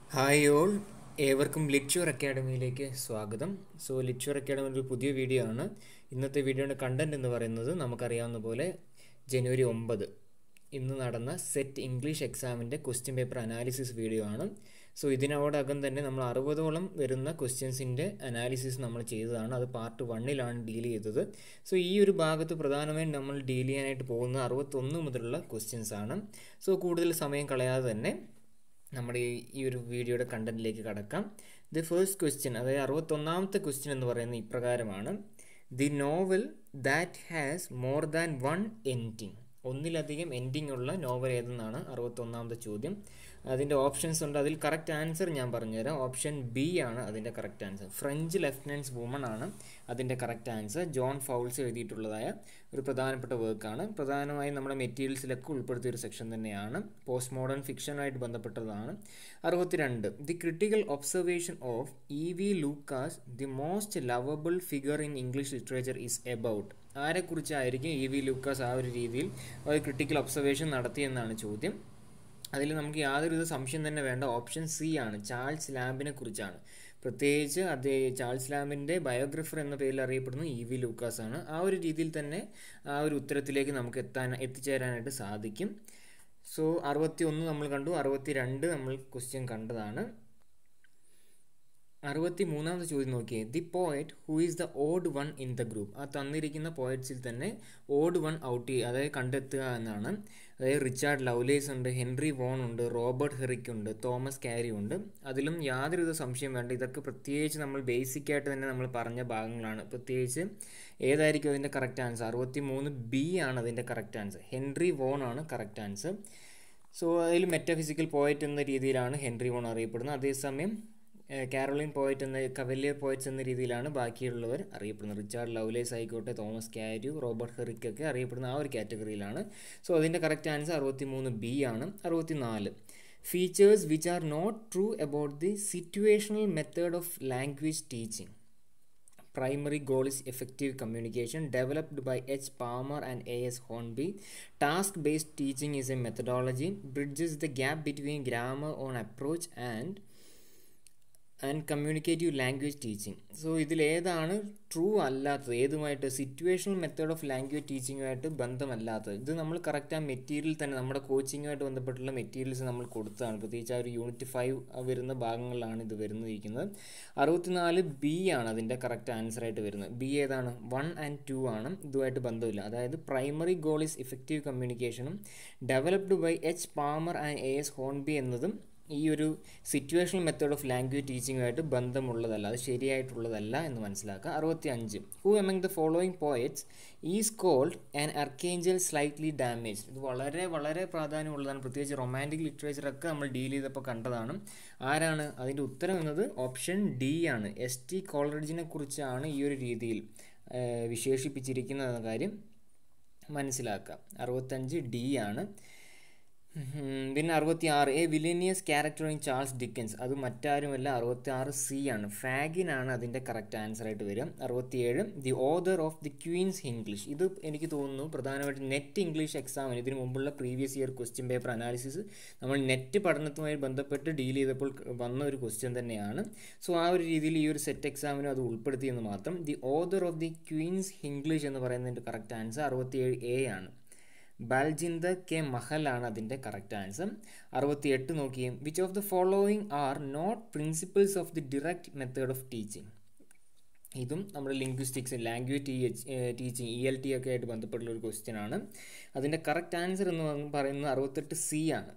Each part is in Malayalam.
ഹായ് ഓൾ ഏവർക്കും ലിറ്റ്യൂർ അക്കാഡമിയിലേക്ക് സ്വാഗതം സോ ലിറ്റ്യൂർ അക്കാഡമി ഒരു പുതിയ വീഡിയോ ആണ് ഇന്നത്തെ വീഡിയോയുടെ കണ്ടന്റ് എന്ന് പറയുന്നത് നമുക്കറിയാവുന്ന പോലെ ജനുവരി ഒമ്പത് ഇന്ന് നടന്ന സെറ്റ് ഇംഗ്ലീഷ് എക്സാമിൻ്റെ ക്വസ്റ്റ്യൻ പേപ്പർ അനാലിസിസ് വീഡിയോ ആണ് സോ ഇതിനോടകം തന്നെ നമ്മൾ അറുപതോളം വരുന്ന ക്വസ്റ്റ്യൻസിൻ്റെ അനാലിസിസ് നമ്മൾ ചെയ്തതാണ് അത് പാർട്ട് വണ്ണിലാണ് ഡീൽ ചെയ്തത് സോ ഈ ഒരു ഭാഗത്ത് പ്രധാനമായും നമ്മൾ ഡീൽ ചെയ്യാനായിട്ട് പോകുന്ന അറുപത്തൊന്ന് മുതലുള്ള ക്വസ്റ്റ്യൻസ് ആണ് സോ കൂടുതൽ സമയം കളയാതെ തന്നെ നമ്മുടെ ഈ ഈ ഒരു വീഡിയോയുടെ കണ്ടന്റിലേക്ക് കടക്കാം ദി ഫസ്റ്റ് ക്വസ്റ്റ്യൻ അതായത് അറുപത്തൊന്നാമത്തെ ക്വസ്റ്റ്യൻ എന്ന് പറയുന്നത് ഇപ്രകാരമാണ് the novel that has more than one ending ഒന്നിലധികം എൻഡിങ് ഉള്ള നോവൽ ഏതെന്നാണ് അറുപത്തൊന്നാമത്തെ ചോദ്യം അതിൻ്റെ ഓപ്ഷൻസ് ഉണ്ട് അതിൽ കറക്റ്റ് ആൻസർ ഞാൻ പറഞ്ഞുതരാം ഓപ്ഷൻ ബി ആണ് അതിൻ്റെ correct answer French lieutenant's woman ആണ് അതിൻ്റെ കറക്റ്റ് ആൻസർ ജോൺ ഫൗൾസ് എഴുതിയിട്ടുള്ളതായ ഒരു പ്രധാനപ്പെട്ട വർക്കാണ് പ്രധാനമായും നമ്മുടെ മെറ്റീരിയൽസിലൊക്കെ ഉൾപ്പെടുത്തിയ ഒരു സെക്ഷൻ തന്നെയാണ് പോസ്റ്റ് മോഡേൺ ഫിക്ഷനുമായിട്ട് ബന്ധപ്പെട്ടതാണ് അറുപത്തിരണ്ട് the critical observation of E V Lucas the most lovable figure in English literature is about ആരെക്കുറിച്ചായിരിക്കും ഇ വി ലൂക്കാസ് ആ ഒരു രീതിയിൽ ഒരു ക്രിട്ടിക്കൽ ഒബ്സർവേഷൻ നടത്തിയെന്നാണ് ചോദ്യം അതിൽ നമുക്ക് യാതൊരുവിധ സംശയം തന്നെ വേണ്ട ഓപ്ഷൻ സി ആണ് ചാൾസ് ലാമ്പിനെ കുറിച്ചാണ് പ്രത്യേകിച്ച് അതേ ചാൾസ് ലാമ്പിൻ്റെ ബയോഗ്രഫർ എന്ന പേരിൽ അറിയപ്പെടുന്ന ഇ വി ലൂക്കാസ് ആണ് ആ ഒരു രീതിയിൽ തന്നെ ആ ഒരു ഉത്തരത്തിലേക്ക് നമുക്ക് എത്താൻ എത്തിച്ചേരാനായിട്ട് സാധിക്കും സോ അറുപത്തി ഒന്ന് നമ്മൾ കണ്ടു അറുപത്തി രണ്ട് നമ്മൾ ക്വസ്റ്റ്യൻ കണ്ടതാണ് അറുപത്തി മൂന്നാമത്തെ ചോദ്യം നോക്കിയേ the poet who is the odd one in the group ആ തന്നിരിക്കുന്ന പോയറ്റ്സിൽ തന്നെ ഓഡ് വൺ ഔട്ട് ചെയ്യുക അതായത് കണ്ടെത്തുക എന്നാണ് അതായത് റിച്ചാർഡ് ലൗലേസ് ഉണ്ട് ഹെൻറി വോൺ ഉണ്ട് റോബർട്ട് ഹെറിക് ഉണ്ട് തോമസ് കാരി ഉണ്ട് അതിലും യാതൊരുവിധ സംശയം വേണ്ട ഇതൊക്കെ പ്രത്യേകിച്ച് നമ്മൾ ബേസിക് ആയിട്ട് തന്നെ നമ്മൾ പറഞ്ഞ ഭാഗങ്ങളാണ് പ്രത്യേകിച്ച് ഏതായിരിക്കും അതിൻ്റെ കറക്റ്റ് ആൻസർ അറുപത്തി മൂന്ന് ബി ആണ് അതിൻ്റെ കറക്റ്റ് ആൻസർ ഹെൻറി വോൺ ആണ് കറക്റ്റ് ആൻസർ സോ അതിൽ മെറ്റാഫിസിക്കൽ പോയറ്റ് എന്ന രീതിയിലാണ് ഹെൻറി വോൺ അറിയപ്പെടുന്നത് അതേസമയം കാരോളിൻ പോയറ്റ് എന്ന കവലിയർ പോയറ്റ്സ് എന്ന രീതിയിലാണ് ബാക്കിയുള്ളവർ അറിയപ്പെടുന്നത് റിച്ചാർഡ് ലൗലേസ് ആയിക്കോട്ടെ തോമസ് കാര്യു റോബർട്ട് ഹെറിക്കൊക്കെ അറിയപ്പെടുന്ന ആ ഒരു കാറ്റഗറിയിലാണ് സോ അതിൻ്റെ കറക്റ്റ് ആൻസർ അറുപത്തി മൂന്ന് ബി ആണ് അറുപത്തി നാല് features which are not true about the situational method of language teaching primary goal is effective communication developed by H. Palmer and A.S. Hornby. Task based teaching is a methodology, bridges the gap between grammar on approach and and communicative language teaching so ഇതിൽ ഏതാണ് ട്രൂ അല്ലാത്തത് ഏതുമായിട്ട് സിറ്റുവേഷണൽ മെത്തേഡ് ഓഫ് ലാംഗ്വേജ് ടീച്ചിങ്ങുമായിട്ട് ബന്ധമല്ലാത്തത് ഇത് നമ്മൾ കറക്റ്റ് ആ മെറ്റീരിയൽ തന്നെ നമ്മുടെ കോച്ചിങ്ങുമായിട്ട് ബന്ധപ്പെട്ടുള്ള മെറ്റീരിയൽസ് നമ്മൾ കൊടുത്തതാണ് പ്രത്യേകിച്ച് ആ ഒരു യൂണിറ്റ് ഫൈവ് വരുന്ന ഭാഗങ്ങളിലാണ് ഇത് വരുന്നിരിക്കുന്നത് അറുപത്തിനാല് ബി ആണ് അതിൻ്റെ കറക്റ്റ് ആൻസർ ആയിട്ട് വരുന്നത് ബി ഏതാണ് വൺ ആൻഡ് ടു ആണ് ഇതുമായിട്ട് ബന്ധമില്ല അതായത് പ്രൈമറി ഗോൾ ഇസ് ഇഫക്റ്റീവ് കമ്മ്യൂണിക്കേഷനും developed by H Palmer and A S Hornby എന്നതും ഈ ഒരു സിറ്റുവേഷണൽ മെത്തേഡ് ഓഫ് ലാംഗ്വേജ് ടീച്ചിങ്ങുമായിട്ട് ബന്ധമുള്ളതല്ല അത് ശരിയായിട്ടുള്ളതല്ല എന്ന് മനസ്സിലാക്കുക അറുപത്തി അഞ്ച് who among the following poets is called an archangel slightly damaged ഇത് വളരെ വളരെ പ്രാധാന്യമുള്ളതാണ് പ്രത്യേകിച്ച് റൊമാൻറ്റിക് ലിറ്ററേച്ചറൊക്കെ നമ്മൾ ഡീൽ ചെയ്തപ്പോൾ കണ്ടതാണ് ആരാണ് അതിൻ്റെ ഉത്തരം എന്നത് ഓപ്ഷൻ ഡി ആണ് എസ് ടി കോളറിജിനെ കുറിച്ചാണ് ഈ ഒരു രീതിയിൽ വിശേഷിപ്പിച്ചിരിക്കുന്നത് എന്ന കാര്യം മനസ്സിലാക്കുക അറുപത്തഞ്ച് ഡി ആണ് പിന്നെ അറുപത്തി ആറ് a villainous character in Charles Dickens അത് മറ്റാരുമല്ല അറുപത്തി ആറ് സി ആണ് ഫാഗിനാണ് അതിൻ്റെ കറക്റ്റ് ആൻസർ ആയിട്ട് വരിക അറുപത്തിയേഴ് the author of the Queen's English ഇത് എനിക്ക് തോന്നുന്നു പ്രധാനമായിട്ടും നെറ്റ് ഇംഗ്ലീഷ് എക്സാമിന് ഇതിന് മുമ്പുള്ള previous year question paper analysis നമ്മൾ നെറ്റ് പഠനത്തുമായി ബന്ധപ്പെട്ട് ഡീൽ ചെയ്തപ്പോൾ വന്ന ഒരു ക്വസ്റ്റ്യൻ തന്നെയാണ് സോ ആ ഒരു രീതിയിൽ ഈ ഒരു സെറ്റ് എക്സാമിനും അത് ഉൾപ്പെടുത്തിയെന്ന് മാത്രം the author of the Queen's English എന്ന് പറയുന്നതിൻ്റെ കറക്റ്റ് ആൻസർ അറുപത്തിയേഴ് എ ആണ് ബാൽജിന്ദർ കെ മഹലാണ് അതിൻ്റെ കറക്റ്റ് ആൻസർ അറുപത്തിയെട്ട് നോക്കിയും which of the following are not principles of the direct method of teaching ഇതും നമ്മുടെ linguistics language T H teaching E L T ഒക്കെ ആയിട്ട് ബന്ധപ്പെട്ടുള്ള ഒരു ക്വസ്റ്റ്യൻ ആണ് അതിൻ്റെ കറക്റ്റ് ആൻസർ എന്ന് പറയുന്നത് അറുപത്തെട്ട് സി ആണ്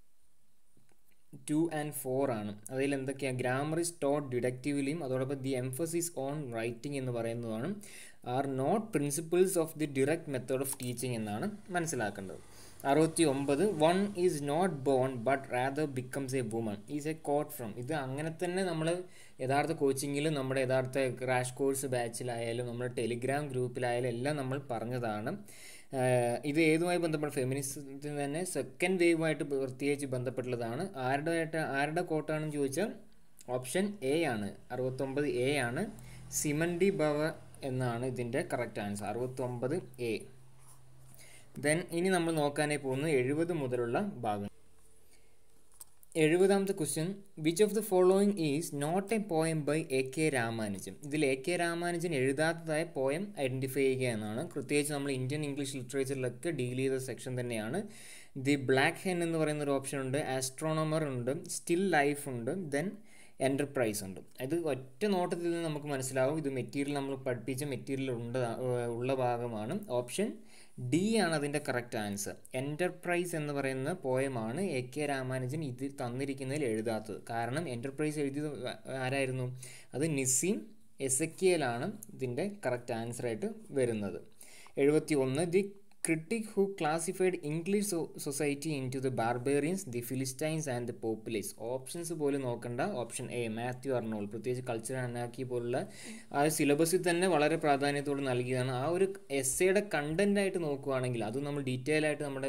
ടു ആൻഡ് ഫോർ ആണ് അതിൽ എന്തൊക്കെയാണ് ഗ്രാമർ ഇസ് ടോട്ട് ഡിഡക്റ്റീവ്ലിയും അതോടൊപ്പം ദി എംഫസിസ് ഓൺ റൈറ്റിംഗ് എന്ന് പറയുന്നതാണ് are not principles of the direct method of teaching എന്നാണ് മനസ്സിലാക്കേണ്ടത് അറുപത്തി ഒമ്പത് one is not born but rather becomes a woman is a quote from ഇത് അങ്ങനെ തന്നെ നമ്മൾ യഥാർത്ഥ കോച്ചിങ്ങിൽ നമ്മുടെ യഥാർത്ഥ ക്രാഷ് കോഴ്സ് ബാച്ചിലായാലും നമ്മുടെ ടെലിഗ്രാം ഗ്രൂപ്പിലായാലും എല്ലാം നമ്മൾ പറഞ്ഞതാണ് ഇത് ഏതുമായി ബന്ധപ്പെട്ട ഫെമിനിസത്തിന് തന്നെ സെക്കൻഡ് വേവുമായിട്ട് പ്രത്യേകിച്ച് ബന്ധപ്പെട്ടുള്ളതാണ് ആരുടെ ആയിട്ട് ആരുടെ കോട്ടാണെന്ന് ചോദിച്ചാൽ ഓപ്ഷൻ എ ആണ് അറുപത്തൊമ്പത് എ ആണ് സിമൻഡി ബവ എന്നാണ് ഇതിൻ്റെ കറക്റ്റ് ആൻസർ അറുപത്തൊമ്പത് എ ദെൻ ഇനി നമ്മൾ നോക്കാനായി പോകുന്നത് എഴുപത് മുതലുള്ള ഭാഗം എഴുപതാമത്തെ question which of the following is not a poem by A K Ramanujan ഇതിൽ എ കെ രാമാനുജൻ എഴുതാത്തതായ പോയം ഐഡൻറ്റിഫൈ ചെയ്യുക എന്നാണ് പ്രത്യേകിച്ച് നമ്മൾ ഇന്ത്യൻ ഇംഗ്ലീഷ് ലിറ്ററേച്ചറിലൊക്കെ ഡീൽ ചെയ്ത സെക്ഷൻ തന്നെയാണ് ദി ബ്ലാക്ക് ഹെൻ എന്ന് പറയുന്ന ഒരു ഓപ്ഷൻ ഉണ്ട് ആസ്ട്രോണമർ ഉണ്ട് സ്റ്റിൽ ലൈഫ് ഉണ്ട് ദെൻ എൻ്റർപ്രൈസ് ഉണ്ട് ഇത് ഒറ്റ നോട്ടത്തിൽ നിന്ന് നമുക്ക് മനസ്സിലാവും ഇത് മെറ്റീരിയൽ നമ്മൾ പഠിപ്പിച്ച മെറ്റീരിയൽ ഉണ്ട് ഉള്ള ഭാഗമാണ് ഓപ്ഷൻ ഡി ആണ് അതിൻ്റെ കറക്റ്റ് ആൻസർ എൻ്റർപ്രൈസ് എന്ന് പറയുന്ന പോയമാണ് എ കെ രാമാനുജൻ ഇത് തന്നിരിക്കുന്നതിൽ എഴുതാത്തത് കാരണം എൻ്റർപ്രൈസ് എഴുതിയത് ആരായിരുന്നു അത് നിസീം എസക്കിയലാണ് ഇതിൻ്റെ കറക്റ്റ് ആൻസറായിട്ട് വരുന്നത് എഴുപത്തി ഒന്ന് the critic who classified English society into the barbarians the philistines and the populace options പോലും നോക്കണ്ട ഓപ്ഷൻ എ മാത്യു അർണോൾ പ്രത്യേകിച്ച് കൾച്ചർ അനാക്കി പോലുള്ള ആ സിലബസിൽ തന്നെ വളരെ പ്രാധാന്യത്തോട് നൽകിയതാണ് ആ ഒരു എസ്സയുടെ കണ്ടൻ്റായിട്ട് നോക്കുകയാണെങ്കിൽ അത് നമ്മൾ ഡീറ്റെയിൽ ആയിട്ട് നമ്മുടെ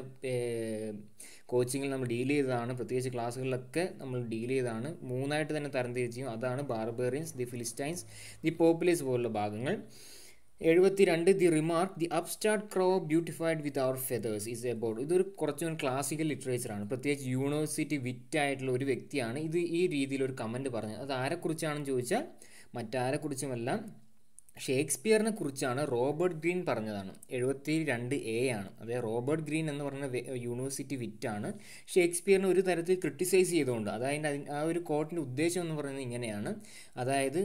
കോച്ചിങ്ങിൽ നമ്മൾ ഡീൽ ചെയ്തതാണ് പ്രത്യേകിച്ച് ക്ലാസ്സുകളിലൊക്കെ നമ്മൾ ഡീൽ ചെയ്തതാണ് മൂന്നായിട്ട് തന്നെ തരംതിരിച്ചു അതാണ് barbarians the philistines the populace പോലുള്ള ഭാഗങ്ങൾ എഴുപത്തി രണ്ട് the remark the upstart crow beautified with our feathers is about ഇതൊരു കുറച്ചുകൂടി ക്ലാസിക്കൽ ലിറ്ററേച്ചറാണ് പ്രത്യേകിച്ച് യൂണിവേഴ്സിറ്റി വിറ്റ് ആയിട്ടുള്ള ഒരു വ്യക്തിയാണ് ഇത് ഈ രീതിയിൽ ഒരു കമൻറ്റ് പറഞ്ഞത് അത് ആരെക്കുറിച്ചാണെന്ന് ചോദിച്ചാൽ മറ്റാരെക്കുറിച്ചുമല്ല ഷേക്സ്പിയറിനെ കുറിച്ചാണ് റോബർട്ട് ഗ്രീൻ പറഞ്ഞതാണ് എഴുപത്തി രണ്ട് എ ആണ് അതായത് റോബർട്ട് ഗ്രീൻ എന്ന് പറഞ്ഞ യൂണിവേഴ്സിറ്റി വിറ്റാണ് ഷേക്സ്പിയറിനെ ഒരു തരത്തിൽ ക്രിട്ടിസൈസ് ചെയ്തുകൊണ്ട് അതായത് ആ ഒരു കോട്ടിൻ്റെ ഉദ്ദേശം എന്ന് പറയുന്നത് ഇങ്ങനെയാണ് അതായത്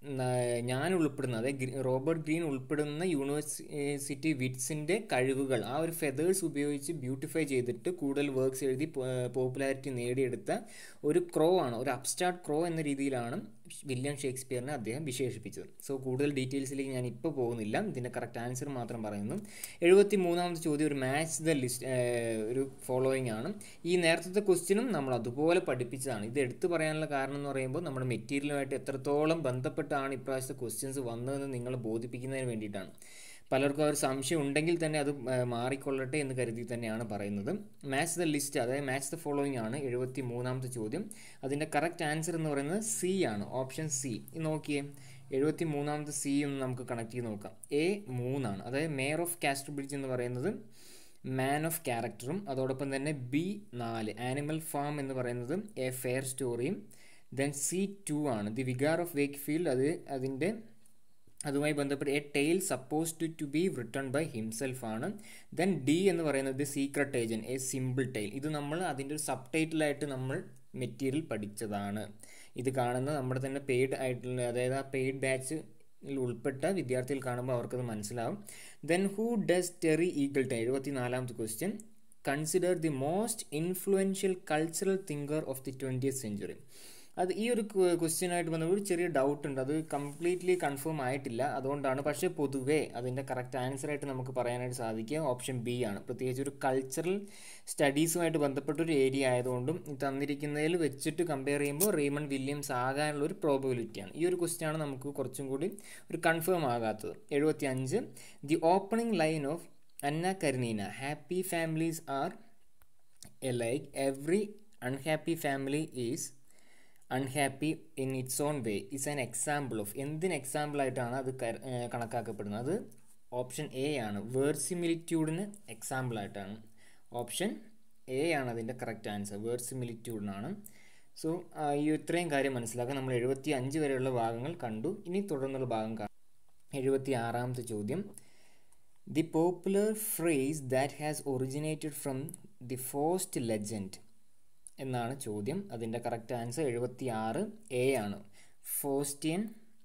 ഞാൻ ഉൾപ്പെടുന്ന അതായത് റോബർട്ട് ഗ്രീൻ ഉൾപ്പെടുന്ന യൂണിവേഴ്സിറ്റി വിറ്റ്സിൻ്റെ കഴിവുകൾ ആ ഒരു ഫെതേഴ്സ് ഉപയോഗിച്ച് ബ്യൂട്ടിഫൈ ചെയ്തിട്ട് കൂടുതൽ വർക്ക്സ് എഴുതി പോപ്പുലാരിറ്റി നേടിയെടുത്ത ഒരു ക്രോ ആണ് ഒരു അപ്സ്റ്റാർട്ട് ക്രോ എന്ന രീതിയിലാണ് വില്യം ഷേക്സ്പിയറിനെ അദ്ദേഹം വിശേഷിപ്പിച്ചത് സോ കൂടുതൽ ഡീറ്റെയിൽസിലേക്ക് ഞാൻ ഇപ്പോൾ പോകുന്നില്ല ഇതിൻ്റെ കറക്റ്റ് ആൻസർ മാത്രം പറയുന്നു എഴുപത്തി മൂന്നാമത്തെ ചോദ്യം ഒരു മാച്ച് ദ ലിസ്റ്റ് ഒരു ഫോളോയിങ് ആണ് ഈ നേരത്തെ ക്വസ്റ്റ്യനും നമ്മൾ അതുപോലെ പഠിപ്പിച്ചതാണ് ഇത് എടുത്തു പറയാനുള്ള കാരണം എന്ന് പറയുമ്പോൾ നമ്മുടെ മെറ്റീരിയലുമായിട്ട് എത്രത്തോളം ബന്ധപ്പെട്ടാണ് ഇപ്രാവശ്യത്തെ ക്വസ്റ്റ്യൻസ് വന്നതെന്ന് നിങ്ങളെ ബോധിപ്പിക്കുന്നതിന് വേണ്ടിയിട്ടാണ് പലർക്കും ആ ഒരു സംശയം ഉണ്ടെങ്കിൽ തന്നെ അത് മാറിക്കൊള്ളട്ടെ എന്ന് കരുതി തന്നെയാണ് പറയുന്നത് മാച്ച് ദ ലിസ്റ്റ് അതായത് മാച്ച് ദ ഫോളോയിങ് ആണ് എഴുപത്തി മൂന്നാമത്തെ ചോദ്യം അതിൻ്റെ കറക്റ്റ് ആൻസർ എന്ന് പറയുന്നത് സി ആണ് ഓപ്ഷൻ സി നോക്കിയേ എഴുപത്തി മൂന്നാമത്തെ സി ഒന്ന് നമുക്ക് കണക്ട് ചെയ്ത് നോക്കാം എ മൂന്നാണ് അതായത് മേയർ ഓഫ് കാസ്റ്റർ ബ്രിഡ്ജ് എന്ന് പറയുന്നത് മാൻ ഓഫ് ക്യാരക്ടറും അതോടൊപ്പം തന്നെ ബി നാല് ആനിമൽ ഫാം എന്ന് പറയുന്നത് എ ഫെയർ സ്റ്റോറിയും ദെൻ സി ടു ആണ് the vicar of Wakefield അത് അതിൻ്റെ അതുമായി ബന്ധപ്പെട്ട് a tale supposed to be written by himself ആണ് ദെൻ ഡി എന്ന് പറയുന്നത് secret agent a simple tale ഇത് നമ്മൾ അതിൻ്റെ ഒരു സബ് ടൈറ്റിലായിട്ട് നമ്മൾ മെറ്റീരിയൽ പഠിച്ചതാണ് ഇത് കാണുന്ന നമ്മുടെ തന്നെ പെയ്ഡ് ആയിട്ടുള്ള അതായത് ആ പെയ്ഡ് ബാച്ച് ഉൾപ്പെട്ട വിദ്യാർത്ഥികൾ കാണുമ്പോൾ അവർക്കത് മനസ്സിലാവും then who does Terry Eagleton എഴുപത്തി നാലാമത്തെ question consider the most influential cultural thinker of the twentieth century അത് ഈ ഒരു ക്വസ്റ്റ്യനായിട്ട് ബന്ധപ്പെട്ട് ഒരു ചെറിയ ഡൗട്ട് ഉണ്ട് അത് കംപ്ലീറ്റ്ലി കൺഫേം ആയിട്ടില്ല അതുകൊണ്ടാണ് പക്ഷേ പൊതുവേ അതിൻ്റെ കറക്റ്റ് ആൻസറായിട്ട് നമുക്ക് പറയാനായിട്ട് സാധിക്കുക ഓപ്ഷൻ ബി ആണ് പ്രത്യേകിച്ച് ഒരു കൾച്ചറൽ സ്റ്റഡീസുമായിട്ട് ബന്ധപ്പെട്ട ഒരു ഏരിയ ആയതുകൊണ്ടും തന്നിരിക്കുന്നതിൽ വെച്ചിട്ട് കമ്പയർ ചെയ്യുമ്പോൾ റീമൺ വില്യംസ് ആകാനുള്ള ഒരു പ്രോബിലിറ്റിയാണ് ഈ ഒരു ക്വസ്റ്റ്യാണ് നമുക്ക് കുറച്ചും കൂടി ഒരു കൺഫേം ആകാത്തത് എഴുപത്തി അഞ്ച് the opening line of Anna Karenina happy families are alike every unhappy family is unhappy in its own way is an example of എന്തിന് എക്സാമ്പിൾ ആയിട്ടാണ് അത് കണക്കാക്കപ്പെടുന്നത് അത് ഓപ്ഷൻ എ ആണ് വേർസിമിലിറ്റ്യൂഡിന് എക്സാമ്പിൾ ആയിട്ടാണ് ഓപ്ഷൻ എ ആണ് അതിൻ്റെ കറക്റ്റ് ആൻസർ വേർസിമിലിറ്റ്യൂഡിനാണ് സോ ഈ ഇത്രയും കാര്യം മനസ്സിലാക്കാൻ നമ്മൾ എഴുപത്തി അഞ്ച് വരെയുള്ള ഭാഗങ്ങൾ കണ്ടു ഇനി തുടർന്നുള്ള ഭാഗം കാണാം എഴുപത്തി ആറാമത്തെ ചോദ്യം the popular phrase that has originated from the Faust legend എന്നാണ് ചോദ്യം അതിൻ്റെ കറക്റ്റ് ആൻസർ എഴുപത്തി ആറ് എ ആണ് ഫോസ്റ്റിയൻ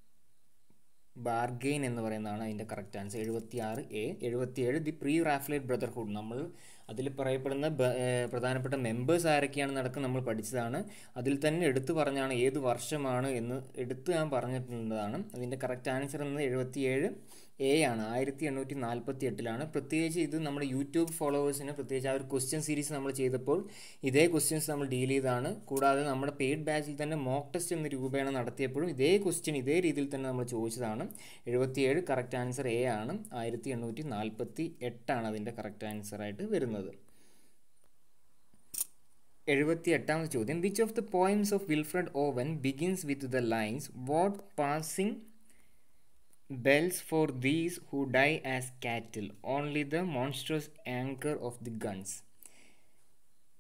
ബാർഗെയിൻ എന്ന് പറയുന്നതാണ് അതിൻ്റെ കറക്റ്റ് ആൻസർ എഴുപത്തി ആറ് എ എഴുപത്തിയേഴ് ദി പ്രീ റാഫ്ലേറ്റ് ബ്രദർഹുഡ് നമ്മൾ അതിൽ പറയപ്പെടുന്ന പ്രധാനപ്പെട്ട മെമ്പേഴ്സ് ആരൊക്കെയാണ് നടക്കുന്നത് നമ്മൾ പഠിച്ചതാണ് അതിൽ തന്നെ എടുത്തു പറഞ്ഞാണ് ഏത് വർഷമാണ് എന്ന് എടുത്ത് ഞാൻ പറഞ്ഞിട്ടുള്ളതാണ് അതിൻ്റെ കറക്റ്റ് ആൻസർ എന്നത് എഴുപത്തിയേഴ് എ ആണ് ആയിരത്തി എണ്ണൂറ്റി നാൽപ്പത്തി എട്ടിലാണ് പ്രത്യേകിച്ച് ഇത് നമ്മുടെ യൂട്യൂബ് ഫോളോവേഴ്സിന് പ്രത്യേകിച്ച് ആ ഒരു ക്വസ്റ്റ്യൻ സീരീസ് നമ്മൾ ചെയ്തപ്പോൾ ഇതേ ക്വസ്റ്റ്യൻസ് നമ്മൾ ഡീൽ ചെയ്താണ് കൂടാതെ നമ്മുടെ പെയ്ഡ് ബാച്ചിൽ തന്നെ മോക്ക് ടെസ്റ്റ് എന്ന രൂപേണ നടത്തിയപ്പോഴും ഇതേ ക്വസ്റ്റ്യൻ ഇതേ രീതിയിൽ തന്നെ നമ്മൾ ചോദിച്ചതാണ് എഴുപത്തിയേഴ് കറക്റ്റ് ആൻസർ എ ആണ് ആയിരത്തി എണ്ണൂറ്റി നാൽപ്പത്തി എട്ടാണ് അതിൻ്റെ കറക്റ്റ് ആൻസറായിട്ട് വരുന്നത് എഴുപത്തി എട്ടാമത്തെ ചോദ്യം which of the poems of Wilfred Owen begins with the lines what passing bells for these who die as cattle only the monstrous anger of the guns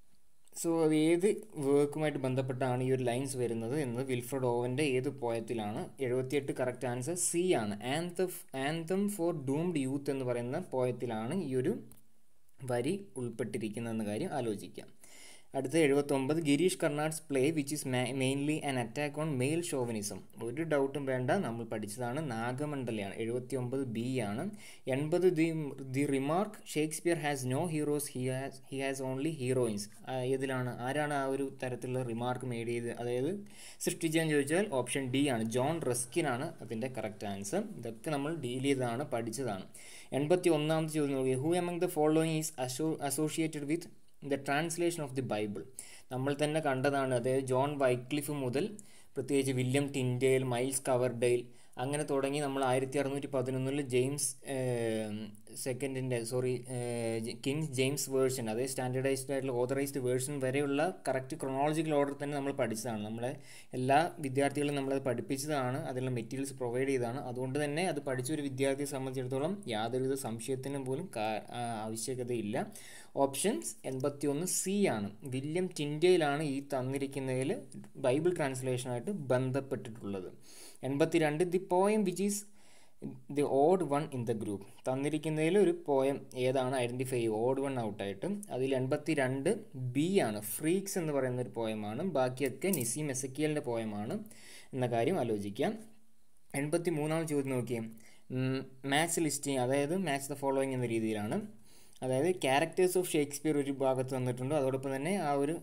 so അത് ഏത് വർക്കുമായിട്ട് ബന്ധപ്പെട്ടാണ് ഈ ഒരു ലൈൻസ് വരുന്നത് എന്നത് വിൽഫ്രഡ് ഓവൻ്റെ ഏത് പോയത്തിലാണ് എഴുപത്തിയെട്ട് കറക്റ്റ് ആൻസർ സി ആണ് ആൻത ആന്തം ഫോർ ഡൂംഡ് യൂത്ത് എന്ന് പറയുന്ന പോയത്തിലാണ് ഈ ഒരു വരി ഉൾപ്പെട്ടിരിക്കുന്നതെന്ന കാര്യം ആലോചിക്കാം അടുത്ത എഴുപത്തൊമ്പത് Girish Karnad's play which is mainly an attack on male chauvinism ഒരു ഡൗട്ടും വേണ്ട നമ്മൾ പഠിച്ചതാണ് നാഗമണ്ഡലയാണ് എഴുപത്തി ഒമ്പത് ബി ആണ് എൺപത് the the remark Shakespeare has no heroes he has he has only heroines ഏതിലാണ് ആരാണ് ആ ഒരു തരത്തിലുള്ള റിമാർക്ക് മേഡ് ചെയ്ത് അതായത് സൃഷ്ടിച്ചതെന്ന് ചോദിച്ചാൽ ഓപ്ഷൻ ഡി ആണ് ജോൺ റസ്കിനാണ് അതിൻ്റെ കറക്റ്റ് ആൻസർ ഇതൊക്കെ നമ്മൾ ഡീൽ ചെയ്തതാണ് പഠിച്ചതാണ് എൺപത്തി ഒന്നാമത്തെ ചോദ്യം നോക്കി who among the following is അസോ associated with the translation of the Bible നമ്മൾ തന്നെ കണ്ടതാണ് അതായത് ജോൺ വൈക്ലിഫ് മുതൽ പ്രത്യേകിച്ച് വില്യം ടിൻഡേൽ മൈൽസ് കവർഡെയിൽ അങ്ങനെ തുടങ്ങി നമ്മൾ ആയിരത്തി അറുന്നൂറ്റി പതിനൊന്നിൽ ജെയിംസ് സെക്കൻഡിൻ്റെ സോറി കിങ്സ് ജെയിംസ് വേർഷൻ അതായത് സ്റ്റാൻഡേർഡൈസ്ഡ് ആയിട്ടുള്ള ഓതറൈസ്ഡ് വേർഷൻ വരെയുള്ള കറക്റ്റ് ക്രൊണോളജിക്കൽ ഓർഡർ തന്നെ നമ്മൾ പഠിച്ചതാണ് നമ്മളെ എല്ലാ വിദ്യാർത്ഥികളും നമ്മളത് പഠിപ്പിച്ചതാണ് അതിലുള്ള മെറ്റീരിയൽസ് പ്രൊവൈഡ് ചെയ്തതാണ് അതുകൊണ്ട് തന്നെ അത് പഠിച്ച ഒരു വിദ്യാർത്ഥിയെ സംബന്ധിച്ചിടത്തോളം യാതൊരുവിധ സംശയത്തിനും പോലും ആവശ്യകതയില്ല ഓപ്ഷൻസ് എൺപത്തി ഒന്ന് സി ആണ് വില്യം ടിൻഡയിലാണ് ഈ തന്നിരിക്കുന്നതിൽ ബൈബിൾ ട്രാൻസ്ലേഷനായിട്ട് ബന്ധപ്പെട്ടിട്ടുള്ളത് എൺപത്തി രണ്ട് the poem which is the odd one in the group തന്നിരിക്കുന്നതിൽ ഒരു പോയം ഏതാണ് ഐഡൻറ്റിഫൈ ചെയ്യുക ഓഡ് വൺ ഔട്ടായിട്ട് അതിൽ എൺപത്തി രണ്ട് ബി ആണ് ഫ്രീക്സ് എന്ന് പറയുന്ന ഒരു പോയമാണ് ബാക്കിയൊക്കെ നിസീം എസക്കിയലിൻ്റെ പോയമാണ് എന്ന കാര്യം ആലോചിക്കാം എൺപത്തി മൂന്നാം ചോദ്യം നോക്കിയേ മാത്സ് ലിസ്റ്റിംഗ് അതായത് മാത്സ് ദ ഫോളോയിങ് എന്ന രീതിയിലാണ് അതായത് ക്യാരക്ടേഴ്സ് ഓഫ് ഷേക്സ്പിയർ ഒരു ഭാഗത്ത് തന്നിട്ടുണ്ട് അതോടൊപ്പം തന്നെ ആ ഒരു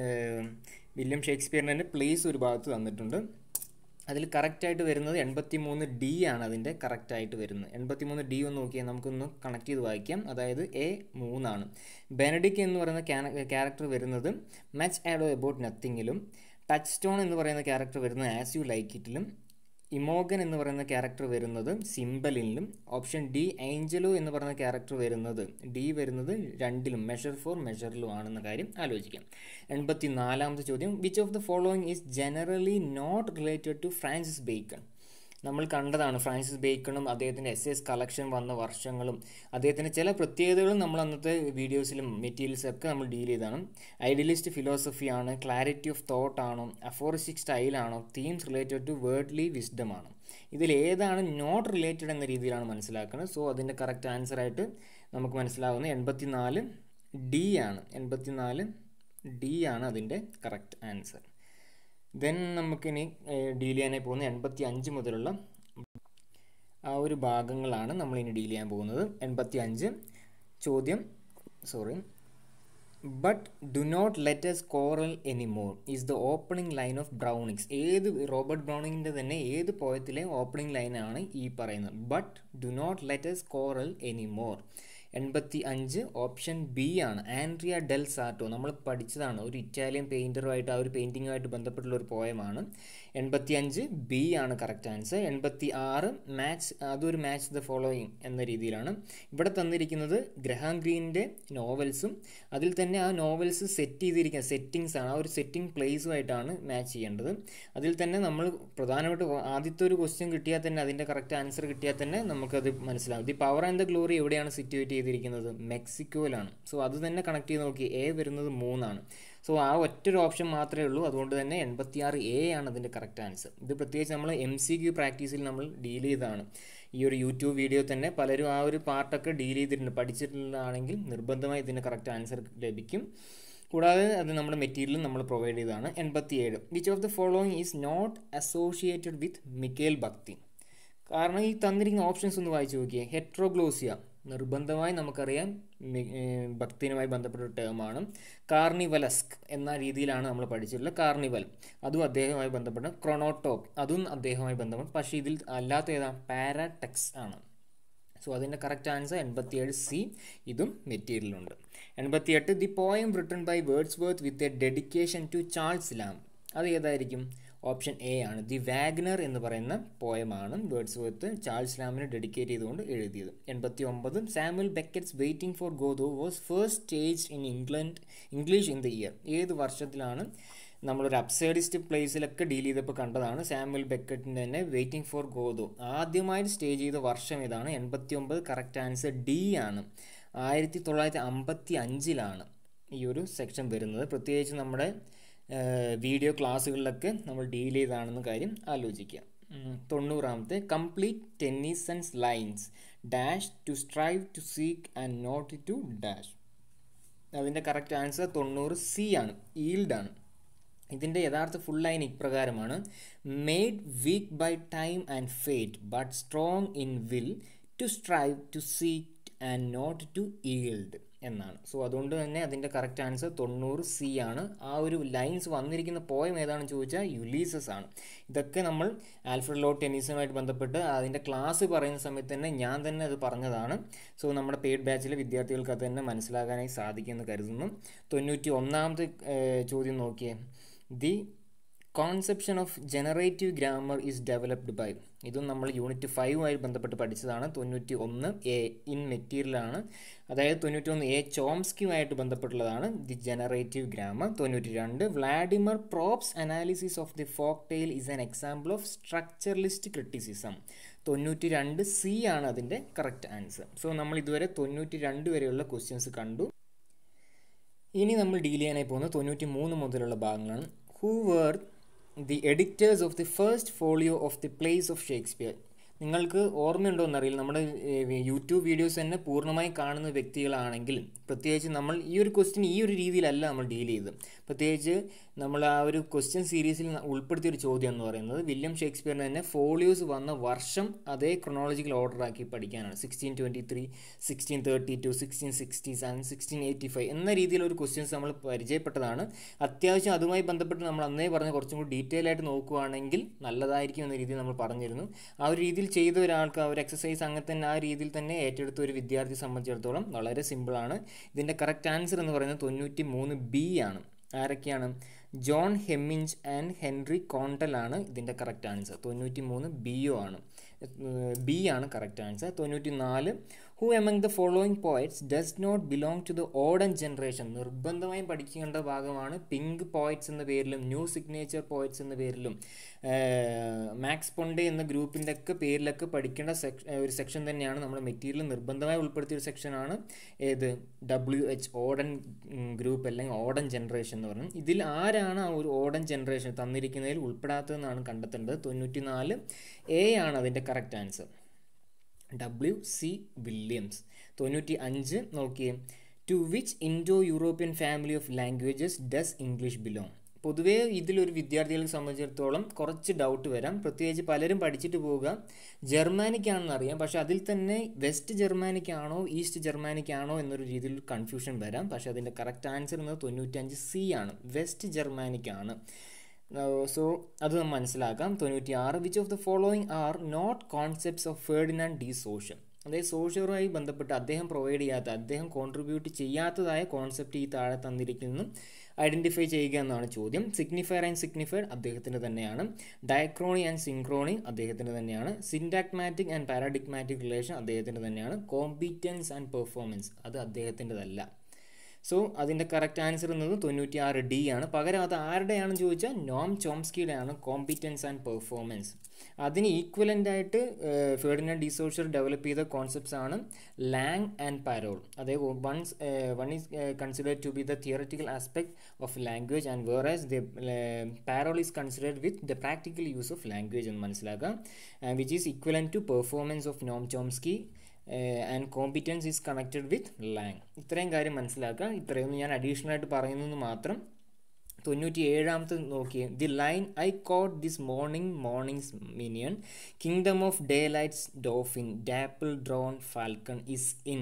വില്യം ഷേക്സ്പിയറിൻ്റെ തന്നെ പ്ലേസ് ഒരു ഭാഗത്ത് തന്നിട്ടുണ്ട് അതിൽ കറക്റ്റായിട്ട് വരുന്നത് എൺപത്തി മൂന്ന് ഡി ആണ് അതിൻ്റെ കറക്റ്റായിട്ട് വരുന്നത് എൺപത്തി മൂന്ന് ഡി ഒന്ന് നോക്കിയാൽ നമുക്കൊന്ന് കണക്ട് ചെയ്ത് വായിക്കാം അതായത് എ മൂന്നാണ് ബെനഡിക് എന്ന് പറയുന്ന ക്യാരക്ടർ വരുന്നത് മച്ച് ആഡോ എബൌട്ട് നത്തിങ്ങിലും ടച്ച് സ്റ്റോൺ എന്ന് പറയുന്ന ക്യാരക്ടർ വരുന്നത് ആസ് യു ലൈക്ക് ഇറ്റിലും ഇമോഗൻ എന്ന് പറയുന്ന ക്യാരക്ടർ വരുന്നത് സിംബലിലും ഓപ്ഷൻ ഡി ഏഞ്ചലോ എന്ന് പറയുന്ന ക്യാരക്ടർ വരുന്നത് ഡി വരുന്നത് രണ്ടിലും മെഷർ ഫോർ മെഷറിലും ആണെന്ന കാര്യം ആലോചിക്കാം എൺപത്തി നാലാമത്തെ ചോദ്യം which of the following is generally not related to Francis Bacon നമ്മൾ കണ്ടതാണ് ഫ്രാൻസിസ് ബേക്കണും അദ്ദേഹത്തിൻ്റെ എസ് എസ് കളക്ഷൻ വന്ന വർഷങ്ങളും അദ്ദേഹത്തിൻ്റെ ചില പ്രത്യേകതകളും നമ്മൾ അന്നത്തെ വീഡിയോസിലും മെറ്റീരിയൽസും ഒക്കെ നമ്മൾ ഡീൽ ചെയ്താണ് ഐഡിയലിസ്റ്റ് ഫിലോസഫി ആണ് ക്ലാരിറ്റി ഓഫ് തോട്ട് ആണോ അഫോറിസ്റ്റിക് സ്റ്റൈലാണോ themes related to worldly wisdom ആണോ ഇതിൽ ഏതാണ് നോട്ട് റിലേറ്റഡ് എന്ന രീതിയിലാണ് മനസ്സിലാക്കുന്നത് സോ അതിൻ്റെ കറക്റ്റ് ആൻസർ ആയിട്ട് നമുക്ക് മനസ്സിലാവുന്നത് എൺപത്തി നാല് ഡി ആണ് എൺപത്തി നാല് ഡി ആണ് അതിൻ്റെ കറക്റ്റ് ആൻസർ ദെൻ നമുക്കിനി ഡീൽ ചെയ്യാനായി പോകുന്ന എൺപത്തി അഞ്ച് മുതലുള്ള ആ ഒരു ഭാഗങ്ങളാണ് നമ്മൾ ഇനി ഡീൽ ചെയ്യാൻ പോകുന്നത് എൺപത്തി അഞ്ച് ചോദ്യം sorry but do not let us quarrel anymore is the opening line of Browning's ഏത് റോബർട്ട് ബ്രൗണിങ്ങിൻ്റെ തന്നെ ഏത് പോയത്തിലെ ഓപ്പണിംഗ് ലൈനാണ് ഈ പറയുന്നത് but do not let us quarrel anymore എൺപത്തി അഞ്ച് ഓപ്ഷൻ ബി ആണ് ആൻഡ്രിയ ഡെൽ സാറ്റോ നമ്മൾ പഠിച്ചതാണ് ഒരു ഇറ്റാലിയൻ പെയിൻറ്ററുമായിട്ട് ആ ഒരു പെയിൻറ്റിങ്ങുമായിട്ട് ബന്ധപ്പെട്ടുള്ള ഒരു പോയമാണ് എൺപത്തി അഞ്ച് ബി ആണ് കറക്റ്റ് ആൻസർ എൺപത്തി ആറ് മാച്ച് അതൊരു മാച്ച് ദ ഫോളോയിങ് എന്ന രീതിയിലാണ് ഇവിടെ തന്നിരിക്കുന്നത് ഗ്രഹാം ഗ്രീനിൻ്റെ നോവൽസും അതിൽ തന്നെ ആ നോവൽസ് സെറ്റ് ചെയ്തിരിക്കുന്ന സെറ്റിങ്സ് ആണ് ആ ഒരു സെറ്റിംഗ് പ്ലേസുമായിട്ടാണ് മാച്ച് ചെയ്യേണ്ടത് അതിൽ തന്നെ നമ്മൾ പ്രധാനമായിട്ട് ആദ്യത്തെ ഒരു ക്വസ്റ്റ്യൻ കിട്ടിയാൽ തന്നെ അതിൻ്റെ കറക്റ്റ് ആൻസർ കിട്ടിയാൽ തന്നെ നമുക്കത് മനസ്സിലാവും the power and the glory എവിടെയാണ് സിറ്റുവേറ്റ് ചെയ്തിരിക്കുന്നത് മെക്സിക്കോയിലാണ് സോ അത് തന്നെ കണക്ട് ചെയ്ത് നോക്കി എ വരുന്നത് മൂന്നാണ് സോ ആ ഒറ്റൊരു ഓപ്ഷൻ മാത്രമേ ഉള്ളൂ അതുകൊണ്ട് തന്നെ എൺപത്തിയാറ് എ ആണ് അതിൻ്റെ കറക്റ്റ് ആൻസർ ഇത് പ്രത്യേകിച്ച് നമ്മൾ എം സി ക്യു പ്രാക്ടീസിൽ നമ്മൾ ഡീൽ ചെയ്തതാണ് ഈ ഒരു യൂട്യൂബ് വീഡിയോ തന്നെ പലരും ആ ഒരു പാർട്ടൊക്കെ ഡീൽ ചെയ്തിട്ടുണ്ട് പഠിച്ചിട്ടുള്ളതാണെങ്കിൽ നിർബന്ധമായി ഇതിൻ്റെ കറക്റ്റ് ആൻസർ ലഭിക്കും കൂടാതെ അത് നമ്മുടെ മെറ്റീരിയലും നമ്മൾ പ്രൊവൈഡ് ചെയ്തതാണ് എൺപത്തിയേഴ് which of the following is not associated with മിക്കേൽ ഭക്തി കാരണം ഈ തന്നിരിക്കുന്ന ഓപ്ഷൻസ് ഒന്ന് വായിച്ചു നോക്കിയേ ഹെട്രോഗ്ലോസിയ നിർബന്ധമായി നമുക്കറിയാം ഭക്തിനുമായി ബന്ധപ്പെട്ട ടേമാണ് കാർണിവലസ്ക് എന്ന രീതിയിലാണ് നമ്മൾ പഠിച്ചിട്ടുള്ളത് കാർണിവൽ അതും അദ്ദേഹവുമായി ബന്ധപ്പെട്ട ക്രോണോട്ടോപ്പ് അതും അദ്ദേഹവുമായി ബന്ധപ്പെട്ട് പക്ഷേ ഇതിൽ അല്ലാത്ത ഏതാണ് പാരാടെക്സ് ആണ് സോ അതിൻ്റെ കറക്റ്റ് ആൻസർ എൺപത്തിയേഴ് സി ഇതും മെറ്റീരിയലുണ്ട് എൺപത്തിയെട്ട് the poem written by Wordsworth with a dedication to Charles Lamb അത് ഏതായിരിക്കും ഓപ്ഷൻ എ ആണ് ദി വാഗ്നർ എന്ന് പറയുന്ന പോയമാണ് വേർഡ്സ് വർത്ത് ചാൾസ് ലാമിന് ഡെഡിക്കേറ്റ് ചെയ്തുകൊണ്ട് എഴുതിയത് എൺപത്തി ഒമ്പത് Samuel Beckett's waiting for Godot was first stage in England English in the year ഏത് വർഷത്തിലാണ് നമ്മളൊരു അപ്സൈഡിസ്റ്റ് പ്ലേസിലൊക്കെ ഡീൽ ചെയ്തപ്പോൾ കണ്ടതാണ് സാമുൽ ബെക്കറ്റിൻ്റെ തന്നെ വെയിറ്റിംഗ് ഫോർ ഗോദോ ആദ്യമായിട്ട് സ്റ്റേജ് ചെയ്ത വർഷം ഇതാണ് എൺപത്തി ഒമ്പത് കറക്റ്റ് ആൻസർ ഡി ആണ് ആയിരത്തി തൊള്ളായിരത്തി അമ്പത്തി അഞ്ചിലാണ് ഈ ഒരു സെക്ഷൻ വരുന്നത് പ്രത്യേകിച്ച് നമ്മുടെ വീഡിയോ ക്ലാസ്സുകളിലൊക്കെ നമ്മൾ ഡീൽ ചെയ്താണെന്ന കാര്യം ആലോചിക്കുക ഉം, തൊണ്ണൂറാമത്തെ complete Tennyson's lines dash to strive to seek and not to dash അതിൻ്റെ കറക്റ്റ് ആൻസർ തൊണ്ണൂറ് സി ആണ് ഈൽഡ് ആണ് ഇതിൻ്റെ യഥാർത്ഥ ഫുൾ ലൈൻ ഇപ്രകാരമാണ് made weak by time and fate but strong in will to strive to seek and not to yield എന്നാണ് സോ അതുകൊണ്ട് തന്നെ അതിൻ്റെ കറക്റ്റ് ആൻസർ തൊണ്ണൂറ് സി ആണ് ആ ഒരു ലൈൻസ് വന്നിരിക്കുന്ന പോയം ഏതാണെന്ന് ചോദിച്ചാൽ യുലീസസ് ആണ് ഇതൊക്കെ നമ്മൾ ആൽഫ്രഡ് ലോ ടെന്നീസുമായിട്ട് ബന്ധപ്പെട്ട് അതിൻ്റെ ക്ലാസ് പറയുന്ന സമയത്ത് തന്നെ ഞാൻ തന്നെ അത് പറഞ്ഞതാണ് സോ നമ്മുടെ പെയ്ഡ് ബാച്ചിലെ വിദ്യാർത്ഥികൾക്ക് അത് തന്നെ മനസ്സിലാക്കാനായി സാധിക്കുമെന്ന് കരുതുന്നു തൊണ്ണൂറ്റി ഒന്നാമത്തെ ഏഹ്, ചോദ്യം നോക്കിയേ the conception of generative grammar is developed by ഇതും നമ്മൾ യൂണിറ്റ് ഫൈവുമായി ബന്ധപ്പെട്ട് പഠിച്ചതാണ് തൊണ്ണൂറ്റി ഒന്ന് എ ഇൻ മെറ്റീരിയലാണ് അതായത് തൊണ്ണൂറ്റി ഒന്ന് എ ചോംസ്കിയുമായിട്ട് ബന്ധപ്പെട്ടുള്ളതാണ് ദി ജനറേറ്റീവ് ഗ്രാമർ തൊണ്ണൂറ്റി രണ്ട് Vladimir Propp's analysis of the folk tale is an example of structuralist criticism തൊണ്ണൂറ്റി രണ്ട് സി ആണ് അതിൻ്റെ കറക്റ്റ് ആൻസർ സോ നമ്മൾ ഇതുവരെ തൊണ്ണൂറ്റി രണ്ട് വരെയുള്ള ക്വസ്റ്റ്യൻസ് കണ്ടു ഇനി നമ്മൾ ഡീൽ ചെയ്യാനായി പോകുന്നത് തൊണ്ണൂറ്റി മൂന്ന് മുതലുള്ള ഭാഗങ്ങളാണ് who were the editors of the first folio of the plays of Shakespeare നിങ്ങൾക്ക് ഓർമ്മയുണ്ടോ എന്നറിയില്ല നമ്മുടെ ഏഹ്, യൂട്യൂബ് വീഡിയോസ് തന്നെ പൂർണ്ണമായി കാണുന്ന വ്യക്തികളാണെങ്കിൽ പ്രത്യേകിച്ച് നമ്മൾ ഈ ഒരു ക്വസ്റ്റ്യൻ ഈ ഒരു രീതിയിലല്ല നമ്മൾ ഡീൽ ചെയ്തത് പ്രത്യേകിച്ച് നമ്മൾ ആ ഒരു ക്വസ്റ്റ്യൻ സീരീസിൽ ഉൾപ്പെടുത്തിയ ഒരു ചോദ്യം എന്ന് പറയുന്നത് വില്യം ഷേക്സ്പിയറിന് തന്നെ ഫോളിയോസ് വന്ന വർഷം അതേ ക്രൊണോളജിക്കൽ ഓർഡർ ആക്കി പഠിക്കാനാണ് sixteen twenty three sixteen thirty two sixteen sixties and sixteen eighty five എന്ന രീതിയിൽ ഒരു ക്വസ്റ്റ്യൻസ് നമ്മൾ പരിചയപ്പെട്ടതാണ് അത്യാവശ്യം അതുമായി ബന്ധപ്പെട്ട് നമ്മൾ അന്നേ പറഞ്ഞ കുറച്ചും കൂടി ഡീറ്റെയിൽ ആയിട്ട് നോക്കുകയാണെങ്കിൽ നല്ലതായിരിക്കും എന്ന രീതിയിൽ നമ്മൾ പറഞ്ഞിരുന്നു ആ ഒരു രീതിയിൽ ചെയ്ത ഒരാൾക്ക് ആ ഒരു എക്സസൈസ് അങ്ങനെ തന്നെ ആ രീതിയിൽ തന്നെ ഏറ്റെടുത്ത ഒരു വിദ്യാർത്ഥിയെ സംബന്ധിച്ചിടത്തോളം വളരെ സിമ്പിളാണ് ഇതിൻ്റെ കറക്റ്റ് ആൻസർ എന്ന് പറയുന്നത് തൊണ്ണൂറ്റി മൂന്ന് ബി ആണ് ആരൊക്കെയാണ് John Heminges and Henry Condell ആണ് ഇതിൻ്റെ കറക്റ്റ് ആൻസർ തൊണ്ണൂറ്റി മൂന്ന് ബി ഒ ആണ് ബി ആണ് കറക്റ്റ് ആൻസർ തൊണ്ണൂറ്റി നാല് who among the following poets does not belong to the Auden generation നിർബന്ധമായും പഠിക്കേണ്ട ഭാഗമാണ് പിങ്ക് പോയറ്റ്സ് എന്ന പേരിലും ന്യൂ സിഗ്നേച്ചർ പോയറ്റ്സ് എന്ന പേരിലും മാക്സ് പൊണ്ടെ എന്ന ഗ്രൂപ്പിൻ്റെ ഒക്കെ പേരിലൊക്കെ പഠിക്കേണ്ട സെക്ഷ ഒരു സെക്ഷൻ തന്നെയാണ് നമ്മുടെ മെറ്റീരിയൽ നിർബന്ധമായി ഉൾപ്പെടുത്തിയ ഒരു സെക്ഷനാണ് ഏത് ഡബ്ല്യു എച്ച് ഓഡൻ ഗ്രൂപ്പ് അല്ലെങ്കിൽ ഓഡൻ ജനറേഷൻ എന്ന് പറഞ്ഞു ഇതിൽ ആരാണ് ആ ഒരു ഓഡൻ ജനറേഷൻ തന്നിരിക്കുന്നതിൽ ഉൾപ്പെടാത്തതെന്നാണ് കണ്ടെത്തേണ്ടത് തൊണ്ണൂറ്റി നാല് എ ആണ് അതിൻ്റെ correct answer W C Williams തൊണ്ണൂറ്റി അഞ്ച് നോക്കിയേ to which Indo European family of languages does English belong പൊതുവേ ഇതിലൊരു വിദ്യാർത്ഥികളെ സംബന്ധിച്ചിടത്തോളം കുറച്ച് ഡൗട്ട് വരാം പ്രത്യേകിച്ച് പലരും പഠിച്ചിട്ട് പോവുക ജർമാനിക് ആണെന്ന് അറിയാം പക്ഷേ അതിൽ തന്നെ വെസ്റ്റ് ജർമാനിക് ആണോ ഈസ്റ്റ് ജർമാനിക് ആണോ എന്നൊരു രീതിയിൽ കൺഫ്യൂഷൻ വരാം പക്ഷേ അതിൻ്റെ കറക്റ്റ് ആൻസർ എന്നത് തൊണ്ണൂറ്റഞ്ച് സി ആണ് വെസ്റ്റ് ജർമാനിക് ആണ് സോ അത് നമ്മൾ മനസ്സിലാക്കാം തൊണ്ണൂറ്റി ആറ് which of the following are not concepts of Ferdinand de Saussure അതായത് സോഷ്യറുമായി ബന്ധപ്പെട്ട് അദ്ദേഹം പ്രൊവൈഡ് ചെയ്യാത്ത അദ്ദേഹം കോൺട്രിബ്യൂട്ട് ചെയ്യാത്തതായ കോൺസെപ്റ്റ് ഈ താഴെ തന്നിരിക്കുന്നു ഐഡൻറ്റിഫൈ ചെയ്യുക എന്നാണ് ചോദ്യം സിഗ്നിഫയർ ആൻഡ് സിഗ്നിഫൈഡ് അദ്ദേഹത്തിൻ്റെ തന്നെയാണ് ഡയക്രോണി ആൻഡ് സിങ്ക്രോണി അദ്ദേഹത്തിൻ്റെ തന്നെയാണ് സിൻഡാക്മാറ്റിക് ആൻഡ് പാരാഡിഗ്മാറ്റിക് റിലേഷൻ അദ്ദേഹത്തിൻ്റെ തന്നെയാണ് കോമ്പീറ്റൻസ് ആൻഡ് പെർഫോമൻസ് അത് അദ്ദേഹത്തിൻ്റെതല്ല സോ അതിൻ്റെ കറക്റ്റ് ആൻസർ എന്നത് തൊണ്ണൂറ്റി ആറ് ഡി ആണ് പകരം അത് ആരുടെയാണെന്ന് ചോദിച്ചാൽ നോം ചോംസ്കിയുടെ ആണ് കോമ്പിറ്റൻസ് ആൻഡ് പെർഫോമൻസ് അതിന് ഈക്വലൻ്റ് ആയിട്ട് ഫേർഡിനാൻഡ് ഡിസോഷ്യൽ ഡെവലപ്പ് ചെയ്ത കോൺസെപ്റ്റ്സ് ആണ് ലാങ് ആൻഡ് പാരോൾ അതായത് once one is considered to be the theoretical aspect of language and whereas the parole is considered with the practical use of language എന്ന് മനസ്സിലാക്കാം which is equivalent to performance of Noam Chomsky and competence is connected with langue ഇത്രയും കാര്യം മനസ്സിലാക്കുക ഇത്രയൊന്നും ഞാൻ അഡീഷണൽ ആയിട്ട് പറയുന്നത് മാത്രം തൊണ്ണൂറ്റി ഏഴാമത്തെ നോക്കിയേ the line I caught this morning morning's minion kingdom of daylight's dauphin dapple drawn falcon is in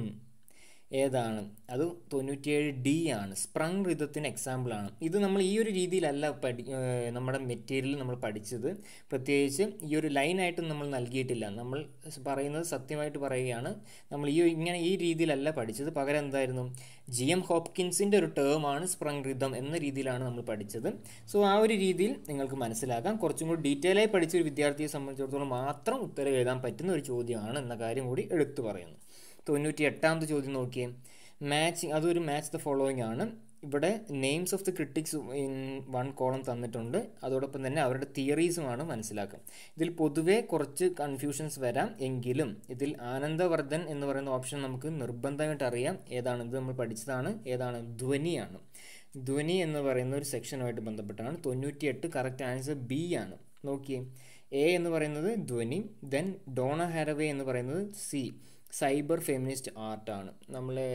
ഏതാണ് അത് തൊണ്ണൂറ്റിയേഴ് ഡി ആണ് സ്പ്രങ് റിതത്തിന് എക്സാമ്പിളാണ് ഇത് നമ്മൾ ഈ ഒരു രീതിയിലല്ല പഠി നമ്മുടെ മെറ്റീരിയൽ നമ്മൾ പഠിച്ചത് പ്രത്യേകിച്ച് ഈ ഒരു ലൈനായിട്ടും നമ്മൾ നൽകിയിട്ടില്ല നമ്മൾ പറയുന്നത് സത്യമായിട്ട് പറയുകയാണ് നമ്മൾ ഈ ഇങ്ങനെ ഈ രീതിയിലല്ല പഠിച്ചത് പകരം എന്തായിരുന്നു ജി എം ഹോപ്കിൻസിൻ്റെ ഒരു ടേമാണ് സ്പ്രങ് റിതം എന്ന രീതിയിലാണ് നമ്മൾ പഠിച്ചത് സോ ആ ഒരു രീതിയിൽ നിങ്ങൾക്ക് മനസ്സിലാക്കാം കുറച്ചും കൂടി ഡീറ്റെയിൽ ആയി പഠിച്ച ഒരു വിദ്യാർത്ഥിയെ സംബന്ധിച്ചിടത്തോളം മാത്രം ഉത്തരം എഴുതാൻ പറ്റുന്ന ഒരു ചോദ്യമാണ് എന്ന കാര്യം കൂടി എടുത്തു പറയുന്നു തൊണ്ണൂറ്റി എട്ടാമത്തെ ചോദ്യം നോക്കിയേ മാച്ചിങ് അതൊരു മാച്ച് ദ ഫോളോയിങ് ആണ് ഇവിടെ names of the critics in one column തന്നിട്ടുണ്ട് അതോടൊപ്പം തന്നെ അവരുടെ തിയറീസുമാണ് മനസ്സിലാക്കുക ഇതിൽ പൊതുവേ കുറച്ച് കൺഫ്യൂഷൻസ് വരാം എങ്കിലും ഇതിൽ ആനന്ദവർദ്ധൻ എന്ന് പറയുന്ന ഓപ്ഷൻ നമുക്ക് നിർബന്ധമായിട്ട് അറിയാം ഏതാണ് ഇത് നമ്മൾ പഠിച്ചതാണ് ഏതാണ് ധ്വനിയാണ് ധ്വനി എന്ന് പറയുന്ന ഒരു സെക്ഷനുമായിട്ട് ബന്ധപ്പെട്ടാണ് തൊണ്ണൂറ്റിയെട്ട് കറക്റ്റ് ആൻസർ ബി ആണ് നോക്കിയേ എ എന്ന് പറയുന്നത് ധ്വനി ദെൻ ഡോണ ഹാരവേ എന്ന് പറയുന്നത് സി സൈബർ ഫെമിനിസ്റ്റ് ആർട്ടാണ് നമ്മളെ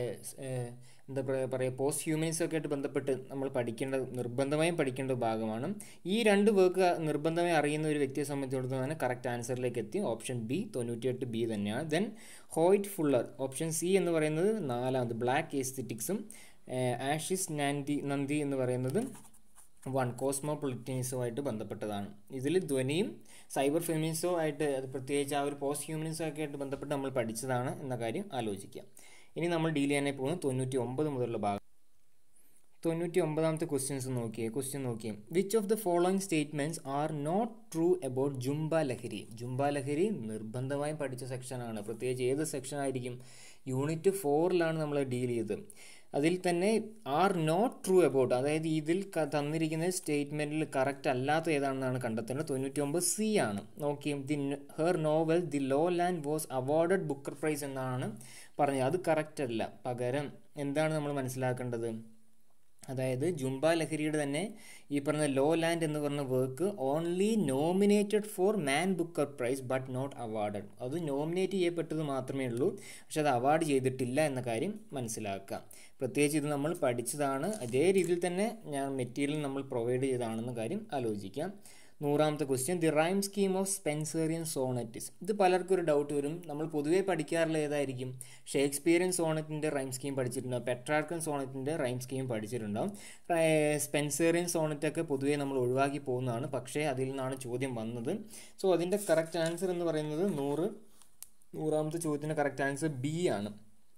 എന്താ പറയുക പോസ്റ്റ് ഹ്യൂമനിസം ഒക്കെ ആയിട്ട് ബന്ധപ്പെട്ട് നമ്മൾ പഠിക്കേണ്ട നിർബന്ധമായും പഠിക്കേണ്ട ഭാഗമാണ് ഈ രണ്ട് വർക്ക് നിർബന്ധമായി അറിയുന്ന ഒരു വ്യക്തിയെ സംബന്ധിച്ചിടത്തോളം തന്നെ കറക്റ്റ് ആൻസറിലേക്ക് എത്തി ഓപ്ഷൻ ബി തൊണ്ണൂറ്റിയെട്ട് ബി തന്നെയാണ് then Hoyt Fuller option C എന്ന് പറയുന്നത് നാലാമത് ബ്ലാക്ക് എസ്തറ്റിക്സും ആഷിസ് നാൻഡി നന്ദി എന്ന് പറയുന്നത് വൺ കോസ്മോപൊളിറ്റനിസവുമായിട്ട് ബന്ധപ്പെട്ടതാണ് ഇതിൽ ധ്വനിയും സൈബർ ഫെമിനിസവും ആയിട്ട് അത് പ്രത്യേകിച്ച് ആ ഒരു പോസ്റ്റ് ഹ്യൂമനിസം ഒക്കെ ആയിട്ട് ബന്ധപ്പെട്ട് നമ്മൾ പഠിച്ചതാണ് എന്ന കാര്യം ആലോചിക്കാം ഇനി നമ്മൾ ഡീൽ ചെയ്യാനായി പോകുന്നത് തൊണ്ണൂറ്റി ഒമ്പത് മുതലുള്ള ഭാഗം തൊണ്ണൂറ്റി ഒമ്പതാമത്തെ ക്വസ്റ്റ്യൻസ് നോക്കിയേ ക്വസ്റ്റ്യൻ നോക്കിയേ which of the following statements are not true about Jhumpa Lahiri Jhumpa Lahiri നിർബന്ധമായും പഠിച്ച സെക്ഷനാണ് പ്രത്യേകിച്ച് ഏത് സെക്ഷൻ ആയിരിക്കും യൂണിറ്റ് ഫോറിലാണ് നമ്മൾ ഡീൽ ചെയ്തത് അതിൽ തന്നെ ആർ നോട്ട് ട്രൂ അബൌട്ട് അതായത് ഇതിൽ തന്നിരിക്കുന്ന സ്റ്റേറ്റ്മെൻറ്റിൽ കറക്റ്റ് അല്ലാത്ത ഏതാണെന്നാണ് കണ്ടെത്തേണ്ടത് തൊണ്ണൂറ്റി ഒമ്പത് സി ആണ് നോക്കി the her novel the Lowland was awarded Booker prize എന്നാണ് പറഞ്ഞത് അത് കറക്റ്റ് അല്ല പകരം എന്താണ് നമ്മൾ മനസ്സിലാക്കേണ്ടത് അതായത് ജുംബ ലഹരിയുടെ തന്നെ ഈ പറഞ്ഞ ലോ ലാൻഡ് എന്ന് പറഞ്ഞ work only nominated for Man Booker prize but not awarded അത് നോമിനേറ്റ് ചെയ്യപ്പെട്ടത് മാത്രമേ ഉള്ളൂ പക്ഷെ അത് അവാർഡ് ചെയ്തിട്ടില്ല എന്ന കാര്യം മനസ്സിലാക്കുക പ്രത്യേകിച്ച് ഇത് നമ്മൾ പഠിച്ചതാണ് അതേ രീതിയിൽ തന്നെ ഞാൻ മെറ്റീരിയൽ നമ്മൾ പ്രൊവൈഡ് ചെയ്തതാണെന്ന കാര്യം ആലോചിക്കാം നൂറാമത്തെ question the rhyme scheme of Spenserian sonnets ഇത് പലർക്കും ഒരു ഡൗട്ട് വരും നമ്മൾ പൊതുവേ പഠിക്കാറുള്ള ഏതായിരിക്കും ഷേക്സ്പിയറിയൻ സോണറ്റിൻ്റെ റൈം സ്കീം പഠിച്ചിട്ടുണ്ടാവും പെട്രാർക്കൻ സോണറ്റിൻ്റെ റൈം സ്കീം പഠിച്ചിട്ടുണ്ടാവും സ്പെൻസേറിയൻ സോണറ്റൊക്കെ പൊതുവേ നമ്മൾ ഒഴിവാക്കി പോകുന്നതാണ് പക്ഷേ അതിൽ നിന്നാണ് ചോദ്യം വന്നത് സോ അതിൻ്റെ കറക്റ്റ് ആൻസർ എന്ന് പറയുന്നത് നൂറ് നൂറാമത്തെ ചോദ്യത്തിൻ്റെ കറക്റ്റ് ആൻസർ ബി ആണ്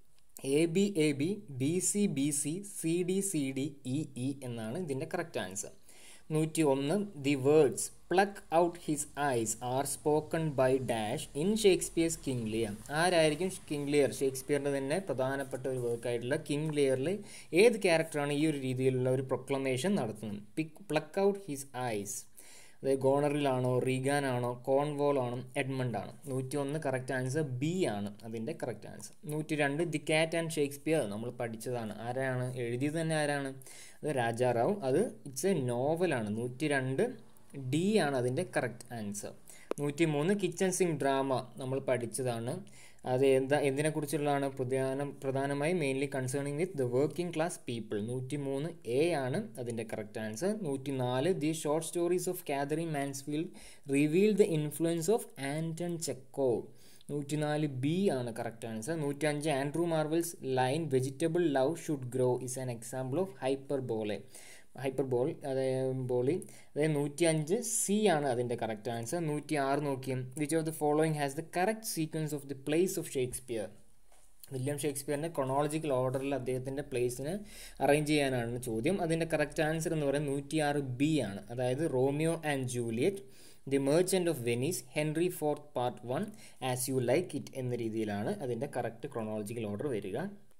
A B A B B C B C C D C D E E എന്നാണ് ഇതിൻ്റെ കറക്റ്റ് ആൻസർ നൂറ്റി ഒന്ന് the words pluck out his eyes are spoken by dash in Shakespeare's King Lear ആരായിരിക്കും കിങ് ലിയർ ഷേക്സ്പിയറിൻ്റെ തന്നെ പ്രധാനപ്പെട്ട ഒരു വർക്കായിട്ടുള്ള കിങ് ലിയറിൽ ഏത് ക്യാരക്ടറാണ് ഈ ഒരു രീതിയിലുള്ള ഒരു പ്രൊക്ലമേഷൻ നടത്തുന്നത് pick pluck out his eyes അതായത് ഗോണറിലാണോ റീഗാനാണോ കോൺവോൾ ആണോ എഡ്മണ്ട് ആണ് നൂറ്റി ഒന്ന് കറക്റ്റ് ആൻസർ ബി ആണ് അതിൻ്റെ കറക്റ്റ് ആൻസർ നൂറ്റി രണ്ട് ദി കാറ്റ് ആൻഡ് ഷേക്സ്പിയർ നമ്മൾ പഠിച്ചതാണ് ആരാണ് എഴുതിയത് തന്നെ ആരാണ് അത് രാജാറാവ് അത് ഇറ്റ്സ് എ നോവലാണ് നൂറ്റി രണ്ട് ഡി ആണ് അതിൻ്റെ കറക്റ്റ് ആൻസർ നൂറ്റി മൂന്ന് കിച്ചൺ സിംഗ് ഡ്രാമ നമ്മൾ പഠിച്ചതാണ് അത് എന്താ എന്തിനെക്കുറിച്ചുള്ളതാണ് പ്രധാന പ്രധാനമായും mainly concerning with the working class people നൂറ്റി മൂന്ന് എ ആണ് അതിൻ്റെ കറക്റ്റ് ആൻസർ നൂറ്റി നാല് the short stories of Katherine Mansfield reveal the influence of Anton Chekhov നൂറ്റിനാല് ബി ആണ് കറക്റ്റ് ആൻസർ നൂറ്റി അഞ്ച് Andrew Marvell's line vegetable love should grow is an example of hyperbole hyperbole അതായത് ബോളി അതായത് നൂറ്റി അഞ്ച് സി ആണ് അതിൻ്റെ കറക്റ്റ് ആൻസർ നൂറ്റി ആറ് നോക്കിയും which of the following has the correct sequence of the plays of Shakespeare William ഷേക്സ്പിയറിൻ്റെ ക്രൊണോളജിക്കൽ ഓർഡറിൽ അദ്ദേഹത്തിൻ്റെ പ്ലേസിന് അറേഞ്ച് ചെയ്യാനാണ് ചോദ്യം അതിൻ്റെ കറക്റ്റ് ആൻസർ എന്ന് പറയുന്നത് നൂറ്റിയാറ് ബി ആണ് അതായത് Romeo and Juliet the Merchant of Venice Henry fourth part one as you like it എന്ന രീതിയിലാണ് അതിൻ്റെ കറക്റ്റ് ക്രൊണോളജിക്കൽ ഓർഡർ വരിക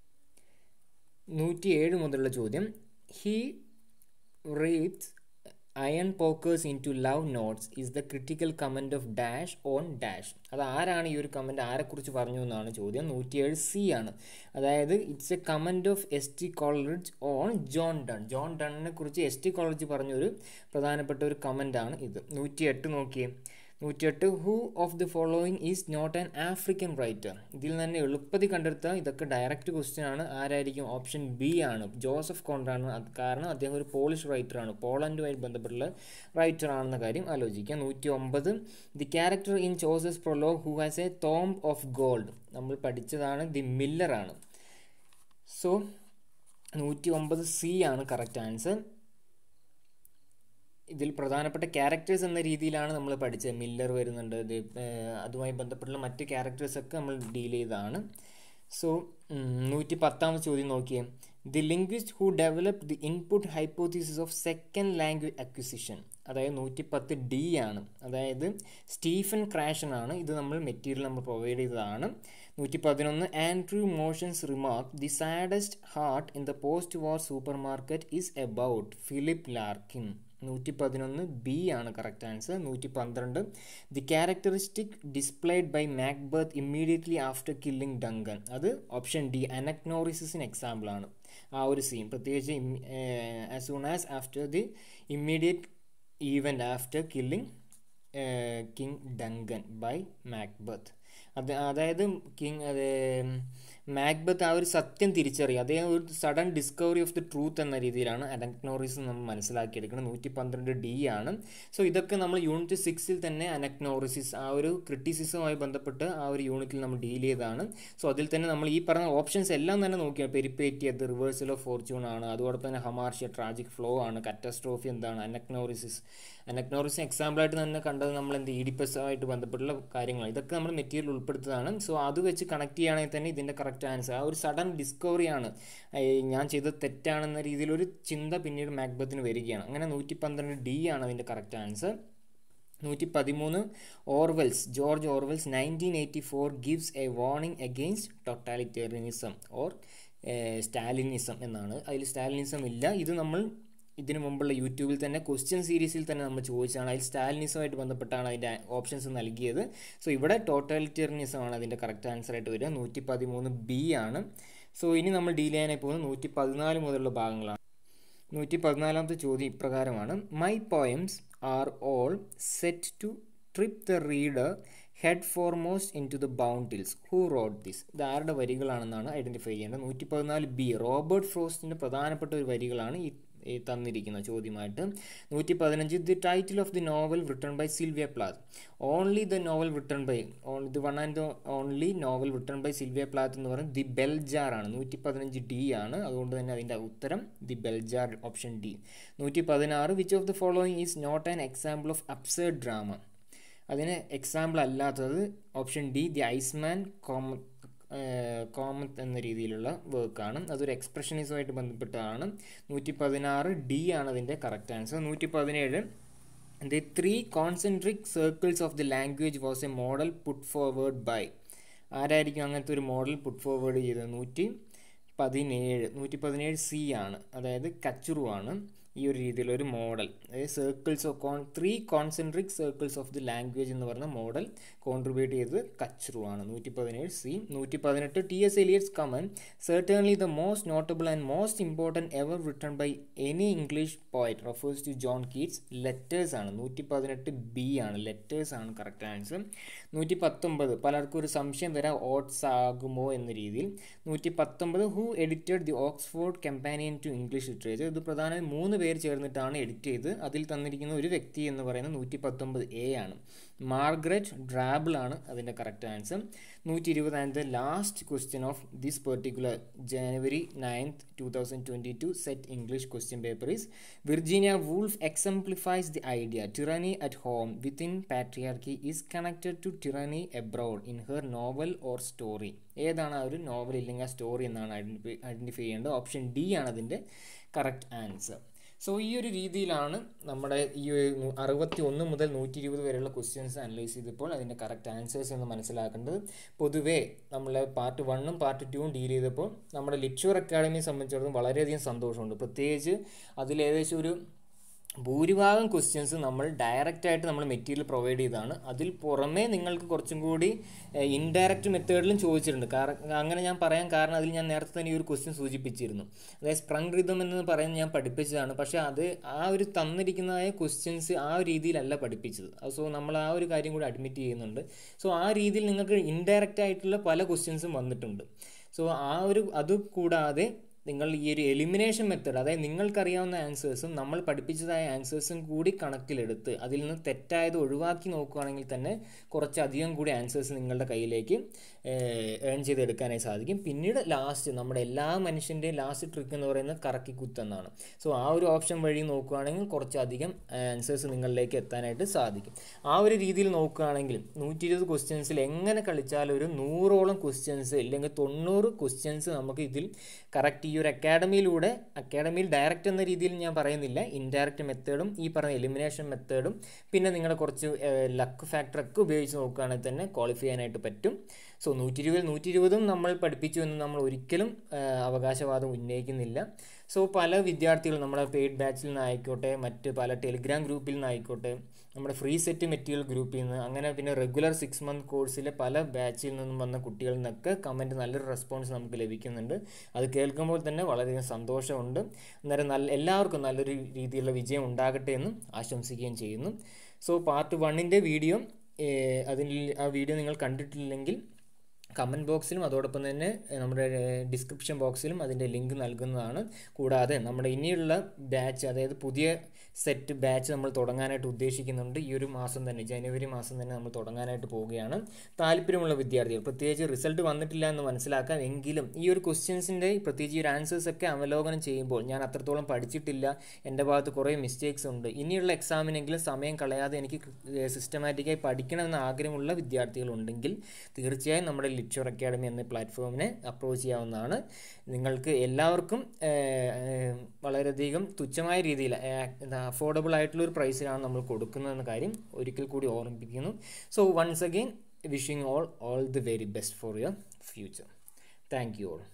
നൂറ്റി ഏഴ് മുതലുള്ള ചോദ്യം he reads iron pokers into love knots is the critical comment of dash on dash അത് ആരാണ് ഈ ഒരു കമൻറ്റ് ആരെക്കുറിച്ച് പറഞ്ഞു എന്നാണ് ചോദ്യം നൂറ്റിയേഴ് സി ആണ് അതായത് it's a comment of S T Coleridge on John Donne John ഡണ്ണിനെ കുറിച്ച് എസ് ടി കോളേജ് പറഞ്ഞൊരു പ്രധാനപ്പെട്ട ഒരു കമൻ്റാണ് ഇത് നൂറ്റിയെട്ട് നോക്കിയേ നൂറ്റിയെട്ട് who of the following is not an African writer ഇതിൽ തന്നെ എളുപ്പത്തിൽ കണ്ടെടുത്ത ഇതൊക്കെ ഡയറക്റ്റ് ക്വസ്റ്റ്യൻ ആണ് ആരായിരിക്കും ഓപ്ഷൻ ബി ആണ് ജോസഫ് കോൺറാണ് അത് കാരണം അദ്ദേഹം ഒരു പോളിഷ് റൈറ്ററാണ് പോളണ്ടുമായി ബന്ധപ്പെട്ടുള്ള റൈറ്റർ ആണെന്ന കാര്യം ആലോചിക്കാം നൂറ്റി ഒമ്പത് ദി ക്യാരക്ടർ ഇൻ ചോസസ് prologue who has a thumb of gold നമ്മൾ പഠിച്ചതാണ് ദി മില്ലറാണ് സോ നൂറ്റി ഒമ്പത് സി ആണ് കറക്റ്റ് ആൻസർ ഇതിൽ പ്രധാനപ്പെട്ട ക്യാരക്ടേഴ്സ് എന്ന രീതിയിലാണ് നമ്മൾ പഠിച്ചത് മില്ലർ വരുന്നുണ്ട് ഇത് അതുമായി ബന്ധപ്പെട്ടുള്ള മറ്റ് ക്യാരക്ടേഴ്സൊക്കെ നമ്മൾ ഡീൽ ചെയ്തതാണ് സോ നൂറ്റി പത്താമത് ചോദ്യം നോക്കിയേ the linguist who develop the input hypothesis of second language acquisition അതായത് നൂറ്റി പത്ത് ഡി ആണ് അതായത് സ്റ്റീഫൻ ക്രാഷൻ ആണ് ഇത് നമ്മൾ മെറ്റീരിയൽ നമ്മൾ പ്രൊവൈഡ് ചെയ്തതാണ് നൂറ്റി പതിനൊന്ന് Andrew Motion's remark the saddest heart in the post war supermarket is about Philip Larkin നൂറ്റി പതിനൊന്ന് ബി ആണ് കറക്റ്റ് ആൻസർ നൂറ്റി പന്ത്രണ്ട് the characteristic displayed by Macbeth immediately after killing Duncan അത് ഓപ്ഷൻ ഡി അനക്നോറിസിന് എക്സാമ്പിൾ ആണ് ആ ഒരു സീൻ പ്രത്യേകിച്ച് as soon as after the immediate event after killing king Duncan by Macbeth അത് അതായത് കിങ് അത് മാക്ബത്ത് ആ ഒരു സത്യം തിരിച്ചറിയുക അദ്ദേഹം ഒരു sudden discovery of the truth എന്ന രീതിയിലാണ് അനക്നോറിസ് നമ്മൾ മനസ്സിലാക്കിയെടുക്കുന്നത് നൂറ്റി പന്ത്രണ്ട് ഡി ആണ് സോ ഇതൊക്കെ നമ്മൾ യൂണിറ്റ് സിക്സിൽ തന്നെ അനക്നോറിസിസ് ആ ഒരു ക്രിറ്റിസിസവുമായി ബന്ധപ്പെട്ട് ആ ഒരു യൂണിറ്റിൽ നമ്മൾ ഡീൽ ചെയ്തതാണ് സോ അതിൽ തന്നെ നമ്മൾ ഈ പറഞ്ഞ ഓപ്ഷൻസ് എല്ലാം തന്നെ നോക്കിയാണ് പെരിപ്പേറ്റിയത് റിവേഴ്സൽ ഓഫ് ഫോർച്യൂൺ ആണ് അതോടൊപ്പം തന്നെ ഹമാർഷ്യ ട്രാജിക് ഫ്ലോ ആണ് കറ്റസ്ട്രോഫി എന്താണ് അനക്നോറിസിസ് അനക്നോറിസിന് എക്സാമ്പിളായിട്ട് തന്നെ കണ്ടത് നമ്മൾ എന്ത് ഈഡിപ്പസുമായിട്ട് ബന്ധപ്പെട്ടുള്ള കാര്യങ്ങൾ ഇതൊക്കെ നമ്മൾ മെറ്റീരിയൽ ഉൾപ്പെടുത്തതാണ് സോ അത് വെച്ച് കണക്ട് ചെയ്യുകയാണെങ്കിൽ തന്നെ ഇതിൻ്റെ കറക്റ്റ് ആൻസർ ആ ഒരു സഡൻ ഡിസ്കവറിയാണ് ഞാൻ ചെയ്തത് തെറ്റാണെന്ന രീതിയിൽ ഒരു ചിന്ത പിന്നീട് മാക്ബത്തിന് വരികയാണ് അങ്ങനെ നൂറ്റി പന്ത്രണ്ട് ഡി ആണ് അതിൻ്റെ കറക്റ്റ് ആൻസർ നൂറ്റി പതിമൂന്ന് Orwell's George Orwell's nineteen eighty four gives a warning against totalitarianism or Stalinism എന്നാണ് അതിൽ സ്റ്റാലിനിസം ഇല്ല ഇത് നമ്മൾ ഇതിനു മുമ്പുള്ള യൂട്യൂബിൽ തന്നെ ക്വസ്റ്റ്യൻ സീരീസിൽ തന്നെ നമ്മൾ ചോദിച്ചാണ് അതിൽ സ്റ്റാലിനിസമായിട്ട് ബന്ധപ്പെട്ടാണ് അതിൻ്റെ ഓപ്ഷൻസ് നൽകിയത് സോ ഇവിടെ ടോട്ടാലിറ്റേറിയനിസം ആണ് അതിൻ്റെ കറക്റ്റ് ആൻസർ ആയിട്ട് വരിക നൂറ്റി പതിമൂന്ന് ബി ആണ് സോ ഇനി നമ്മൾ ഡീൽ ചെയ്യാനായി പോകുന്നത് നൂറ്റി പതിനാല് മുതലുള്ള ഭാഗങ്ങളാണ് നൂറ്റി പതിനാലാമത്തെ ചോദ്യം ഇപ്രകാരമാണ് my poems are all set to trip the reader head foremost into the boundless who wrote this ഇത് ആരുടെ വരികളാണെന്നാണ് ഐഡൻറ്റിഫൈ ചെയ്യേണ്ടത് നൂറ്റി പതിനാല് ബി റോബർട്ട് ഫ്രോസ്റ്റിൻ്റെ പ്രധാനപ്പെട്ട ഒരു വരികളാണ് ഈ ഈ തന്നിരിക്കുന്ന ചോദ്യമായിട്ട് നൂറ്റി പതിനഞ്ച് the title of the novel written by Sylvia Plath only the novel written by the one and only novel written by Sylvia Plath എന്ന് പറയുന്നത് ദി ബെൽജാർ ആണ് നൂറ്റി പതിനഞ്ച് ഡി ആണ് അതുകൊണ്ട് തന്നെ അതിൻ്റെ ഉത്തരം ദി ബെൽജാർ ഓപ്ഷൻ ഡി നൂറ്റി പതിനാറ് which of the following is not an example of absurd drama അതിന് എക്സാമ്പിൾ അല്ലാത്തത് ഓപ്ഷൻ ഡി ദി ഐസ്മാൻ കോമ കോമത്ത് എന്ന രീതിയിലുള്ള വർക്കാണ് അതൊരു എക്സ്പ്രഷനിസമായിട്ട് ബന്ധപ്പെട്ടതാണ് നൂറ്റി പതിനാറ് ഡി ആണ് അതിൻ്റെ കറക്റ്റ് ആൻസർ നൂറ്റി പതിനേഴ് the three concentric circles of the language was a model put forward by ആരായിരിക്കും അങ്ങനത്തെ ഒരു മോഡൽ പുട്ട് ഫോർവേഡ് ചെയ്തത് നൂറ്റി പതിനേഴ് നൂറ്റി പതിനേഴ് സി ആണ് അതായത് കച്ചുറു ആണ് ഈ ഒരു രീതിയിലുള്ള ഒരു മോഡൽ അതായത് circles of con three concentric circles of the language എന്ന് പറഞ്ഞ മോഡൽ കോൺട്രിബ്യൂട്ട് ചെയ്തത് കച്രു ആണ് നൂറ്റി പതിനേഴ് സി നൂറ്റി പതിനെട്ട് T S Eliot's comment certainly the most notable and most important ever written by any English poet refers to John Keats letters ആണ് നൂറ്റി പതിനെട്ട് ബി ആണ് ലെറ്റേഴ്സ് ആണ് കറക്റ്റ് ആൻസർ നൂറ്റി പത്തൊമ്പത് പലർക്കും ഒരു സംശയം വരാം ഓട്സ് ആകുമോ എന്ന രീതിയിൽ നൂറ്റി പത്തൊമ്പത് who edited the Oxford companion to English literature ഇത് പ്രധാനമായും മൂന്ന് പേര് ചേർന്നിട്ടാണ് എഡിറ്റ് ചെയ്ത് അതിൽ തന്നിരിക്കുന്ന ഒരു വ്യക്തി എന്ന് പറയുന്നത് നൂറ്റി പത്തൊമ്പത് എ ആണ് മാർഗ്രറ്റ് ഡ്രാബിൾ ആണ് അതിൻ്റെ കറക്റ്റ് ആൻസർ നൂറ്റി ഇരുപത് and the last question of this particular January ninth two thousand twenty two set English question paper is Virginia Woolf exemplifies the idea tyranny at home within patriarchy is connected to tyranny abroad in her novel or story ഏതാണ് ആ ഒരു നോവൽ ഇല്ലെങ്കിൽ ആ സ്റ്റോറി എന്നാണ് ഐഡൻറ്റിഫൈ ഐഡൻറ്റിഫൈ ചെയ്യേണ്ടത് ഓപ്ഷൻ ഡി ആണ് അതിൻ്റെ കറക്റ്റ് ആൻസർ സോ ഈ ഒരു രീതിയിലാണ് നമ്മുടെ ഈ അറുപത്തി ഒന്ന് മുതൽ നൂറ്റി ഇരുപത് വരെയുള്ള ക്വസ്റ്റ്യൻസ് അനലൈസ് ചെയ്തപ്പോൾ അതിൻ്റെ കറക്റ്റ് ആൻസേഴ്സ് എന്ന് മനസ്സിലാക്കേണ്ടത് പൊതുവേ നമ്മൾ പാർട്ട് വണ്ണും പാർട്ട് ടൂവും ഡീൽ ചെയ്തപ്പോൾ നമ്മുടെ ലിറ്ററർ അക്കാഡമിയെ സംബന്ധിച്ചിടത്തോളം വളരെയധികം സന്തോഷമുണ്ട് പ്രത്യേകിച്ച് അതിൽ ഏകദേശം ഒരു ഭൂരിഭാഗം ക്വസ്റ്റ്യൻസ് നമ്മൾ ഡയറക്റ്റ് ആയിട്ട് നമ്മൾ മെറ്റീരിയൽ പ്രൊവൈഡ് ചെയ്തതാണ് അതിൽ പുറമേ നിങ്ങൾക്ക് കുറച്ചും കൂടി ഇൻഡയറക്റ്റ് മെത്തേഡിലും ചോദിച്ചിട്ടുണ്ട് കാരണം അങ്ങനെ ഞാൻ പറയാൻ കാരണം അതിൽ ഞാൻ നേരത്തെ തന്നെ ഈ ഒരു ക്വസ്റ്റ്യൻ സൂചിപ്പിച്ചിരുന്നു അതായത് സ്പ്രങ് റിതം എന്ന് പറയുന്നത് ഞാൻ പഠിപ്പിച്ചതാണ് പക്ഷേ അത് ആ ഒരു തന്നിരിക്കുന്നതായ ക്വസ്റ്റ്യൻസ് ആ ഒരു രീതിയിലല്ല പഠിപ്പിച്ചത് സോ നമ്മൾ ആ ഒരു കാര്യം കൂടി അഡ്മിറ്റ് ചെയ്യുന്നുണ്ട് സോ ആ രീതിയിൽ നിങ്ങൾക്ക് ഇൻഡയറക്റ്റ് ആയിട്ടുള്ള പല ക്വസ്റ്റ്യൻസും വന്നിട്ടുണ്ട് സോ ആ ഒരു അത് കൂടാതെ നിങ്ങൾ ഈ ഒരു എലിമിനേഷൻ മെത്തേഡ് അതായത് നിങ്ങൾക്കറിയാവുന്ന ആൻസേഴ്സും നമ്മൾ പഠിപ്പിച്ചതായ ആൻസേഴ്സും കൂടി കണക്കിലെടുത്ത് അതിൽ നിന്ന് തെറ്റായത് ഒഴിവാക്കി നോക്കുകയാണെങ്കിൽ തന്നെ കുറച്ചധികം കൂടി ആൻസേഴ്സ് നിങ്ങളുടെ കയ്യിലേക്ക് ഏൺ ചെയ്തെടുക്കാനായി സാധിക്കും പിന്നീട് ലാസ്റ്റ് നമ്മുടെ എല്ലാ മനുഷ്യൻ്റെയും ലാസ്റ്റ് ട്രിക്ക് എന്ന് പറയുന്നത് കറക്കി കുത്തെന്നാണ് സോ ആ ഒരു ഓപ്ഷൻ വഴി നോക്കുകയാണെങ്കിൽ കുറച്ചധികം ആൻസേഴ്സ് നിങ്ങളിലേക്ക് എത്താനായിട്ട് സാധിക്കും ആ ഒരു രീതിയിൽ നോക്കുകയാണെങ്കിൽ നൂറ്റി ഇരുപത് ക്വസ്റ്റ്യൻസിൽ എങ്ങനെ കളിച്ചാലും ഒരു നൂറോളം ക്വസ്റ്റ്യൻസ് ഇല്ലെങ്കിൽ തൊണ്ണൂറ് ക്വസ്റ്റ്യൻസ് നമുക്ക് ഇതിൽ കറക്റ്റ് ഈ ഒരു അക്കാഡമിയിലൂടെ അക്കാഡമിയിൽ ഡയറക്റ്റ് എന്ന രീതിയിൽ ഞാൻ പറയുന്നില്ല ഇൻഡയറക്റ്റ് മെത്തേഡും ഈ പറഞ്ഞ എലിമിനേഷൻ മെത്തേഡും പിന്നെ നിങ്ങളുടെ കുറച്ച് ലക്ക് ഫാക്ടറൊക്കെ ഉപയോഗിച്ച് നോക്കുകയാണെങ്കിൽ തന്നെ ക്വാളിഫൈ ചെയ്യാനായിട്ട് പറ്റും സോ നൂറ്റി ഇരുപത് നൂറ്റി ഇരുപതും നമ്മൾ പഠിപ്പിച്ചു എന്ന് നമ്മൾ ഒരിക്കലും ആ, അവകാശവാദം ഉന്നയിക്കുന്നില്ല സോ പല വിദ്യാർത്ഥികൾ നമ്മുടെ പെയ്ഡ് ബാച്ചിൽ നിന്നായിക്കോട്ടെ മറ്റ് പല ടെലിഗ്രാം ഗ്രൂപ്പിൽ നിന്നായിക്കോട്ടെ നമ്മുടെ ഫ്രീ സെറ്റ് മെറ്റീരിയൽ ഗ്രൂപ്പിൽ നിന്ന് അങ്ങനെ പിന്നെ റെഗുലർ സിക്സ് മന്ത് കോഴ്സിലെ പല ബാച്ചിൽ നിന്നും വന്ന കുട്ടികളിൽ നിന്നൊക്കെ കമൻറ്റ് നല്ലൊരു റെസ്പോൺസ് നമുക്ക് ലഭിക്കുന്നുണ്ട് അത് കേൾക്കുമ്പോൾ തന്നെ വളരെയധികം സന്തോഷമുണ്ട് അന്നേരം നല്ല എല്ലാവർക്കും നല്ലൊരു രീതിയിലുള്ള വിജയം ഉണ്ടാകട്ടെ എന്നും ആശംസിക്കുകയും ചെയ്യുന്നു സോ പാർട്ട് വണ്ണിൻ്റെ വീഡിയോ അതിൽ ആ വീഡിയോ നിങ്ങൾ കണ്ടിട്ടില്ലെങ്കിൽ കമൻറ്റ് ബോക്സിലും അതോടൊപ്പം തന്നെ ഏഹ്, നമ്മുടെ ഡിസ്ക്രിപ്ഷൻ ബോക്സിലും അതിൻ്റെ ലിങ്ക് നൽകുന്നതാണ് കൂടാതെ നമ്മുടെ ഇനിയുള്ള ബാച്ച് അതായത് പുതിയ സെറ്റ് ബാച്ച് നമ്മൾ തുടങ്ങാനായിട്ട് ഉദ്ദേശിക്കുന്നുണ്ട് ഈ ഒരു മാസം തന്നെ ജനുവരി മാസം തന്നെ നമ്മൾ തുടങ്ങാനായിട്ട് പോവുകയാണ് താല്പര്യമുള്ള വിദ്യാർത്ഥികൾ പ്രത്യേകിച്ച് റിസൾട്ട് വന്നിട്ടില്ല എന്ന് മനസ്സിലാക്കാം എങ്കിലും ഈ ഒരു ക്വസ്റ്റ്യൻസിൻ്റെ പ്രത്യേകിച്ച് ഈ ഒരു ആൻസേഴ്സ് ഒക്കെ അവലോകനം ചെയ്യുമ്പോൾ ഞാൻ അത്രത്തോളം പഠിച്ചിട്ടില്ല എൻ്റെ ഭാഗത്ത് കുറേ മിസ്റ്റേക്സ് ഉണ്ട് ഇനിയുള്ള എക്സാമിനെങ്കിലും സമയം കളയാതെ എനിക്ക് സിസ്റ്റമാറ്റിക്കായി പഠിക്കണമെന്ന് ആഗ്രഹമുള്ള വിദ്യാർത്ഥികളുണ്ടെങ്കിൽ തീർച്ചയായും നമ്മുടെ ലിറ്റർ അക്കാഡമി എന്ന പ്ലാറ്റ്ഫോമിനെ അപ്രോച്ച് ചെയ്യാവുന്നതാണ് നിങ്ങൾക്ക് എല്ലാവർക്കും ഏഹ്, ഏഹ്, വളരെയധികം തുച്ഛമായ രീതിയിൽ അഫോർഡബിൾ ആയിട്ടുള്ള ഒരു പ്രൈസിലാണ് നമ്മൾ കൊടുക്കുന്നതെന്ന കാര്യം ഒരിക്കൽ കൂടി ഓർമ്മിപ്പിക്കുന്നു so once again wishing all all the very best for your future thank you all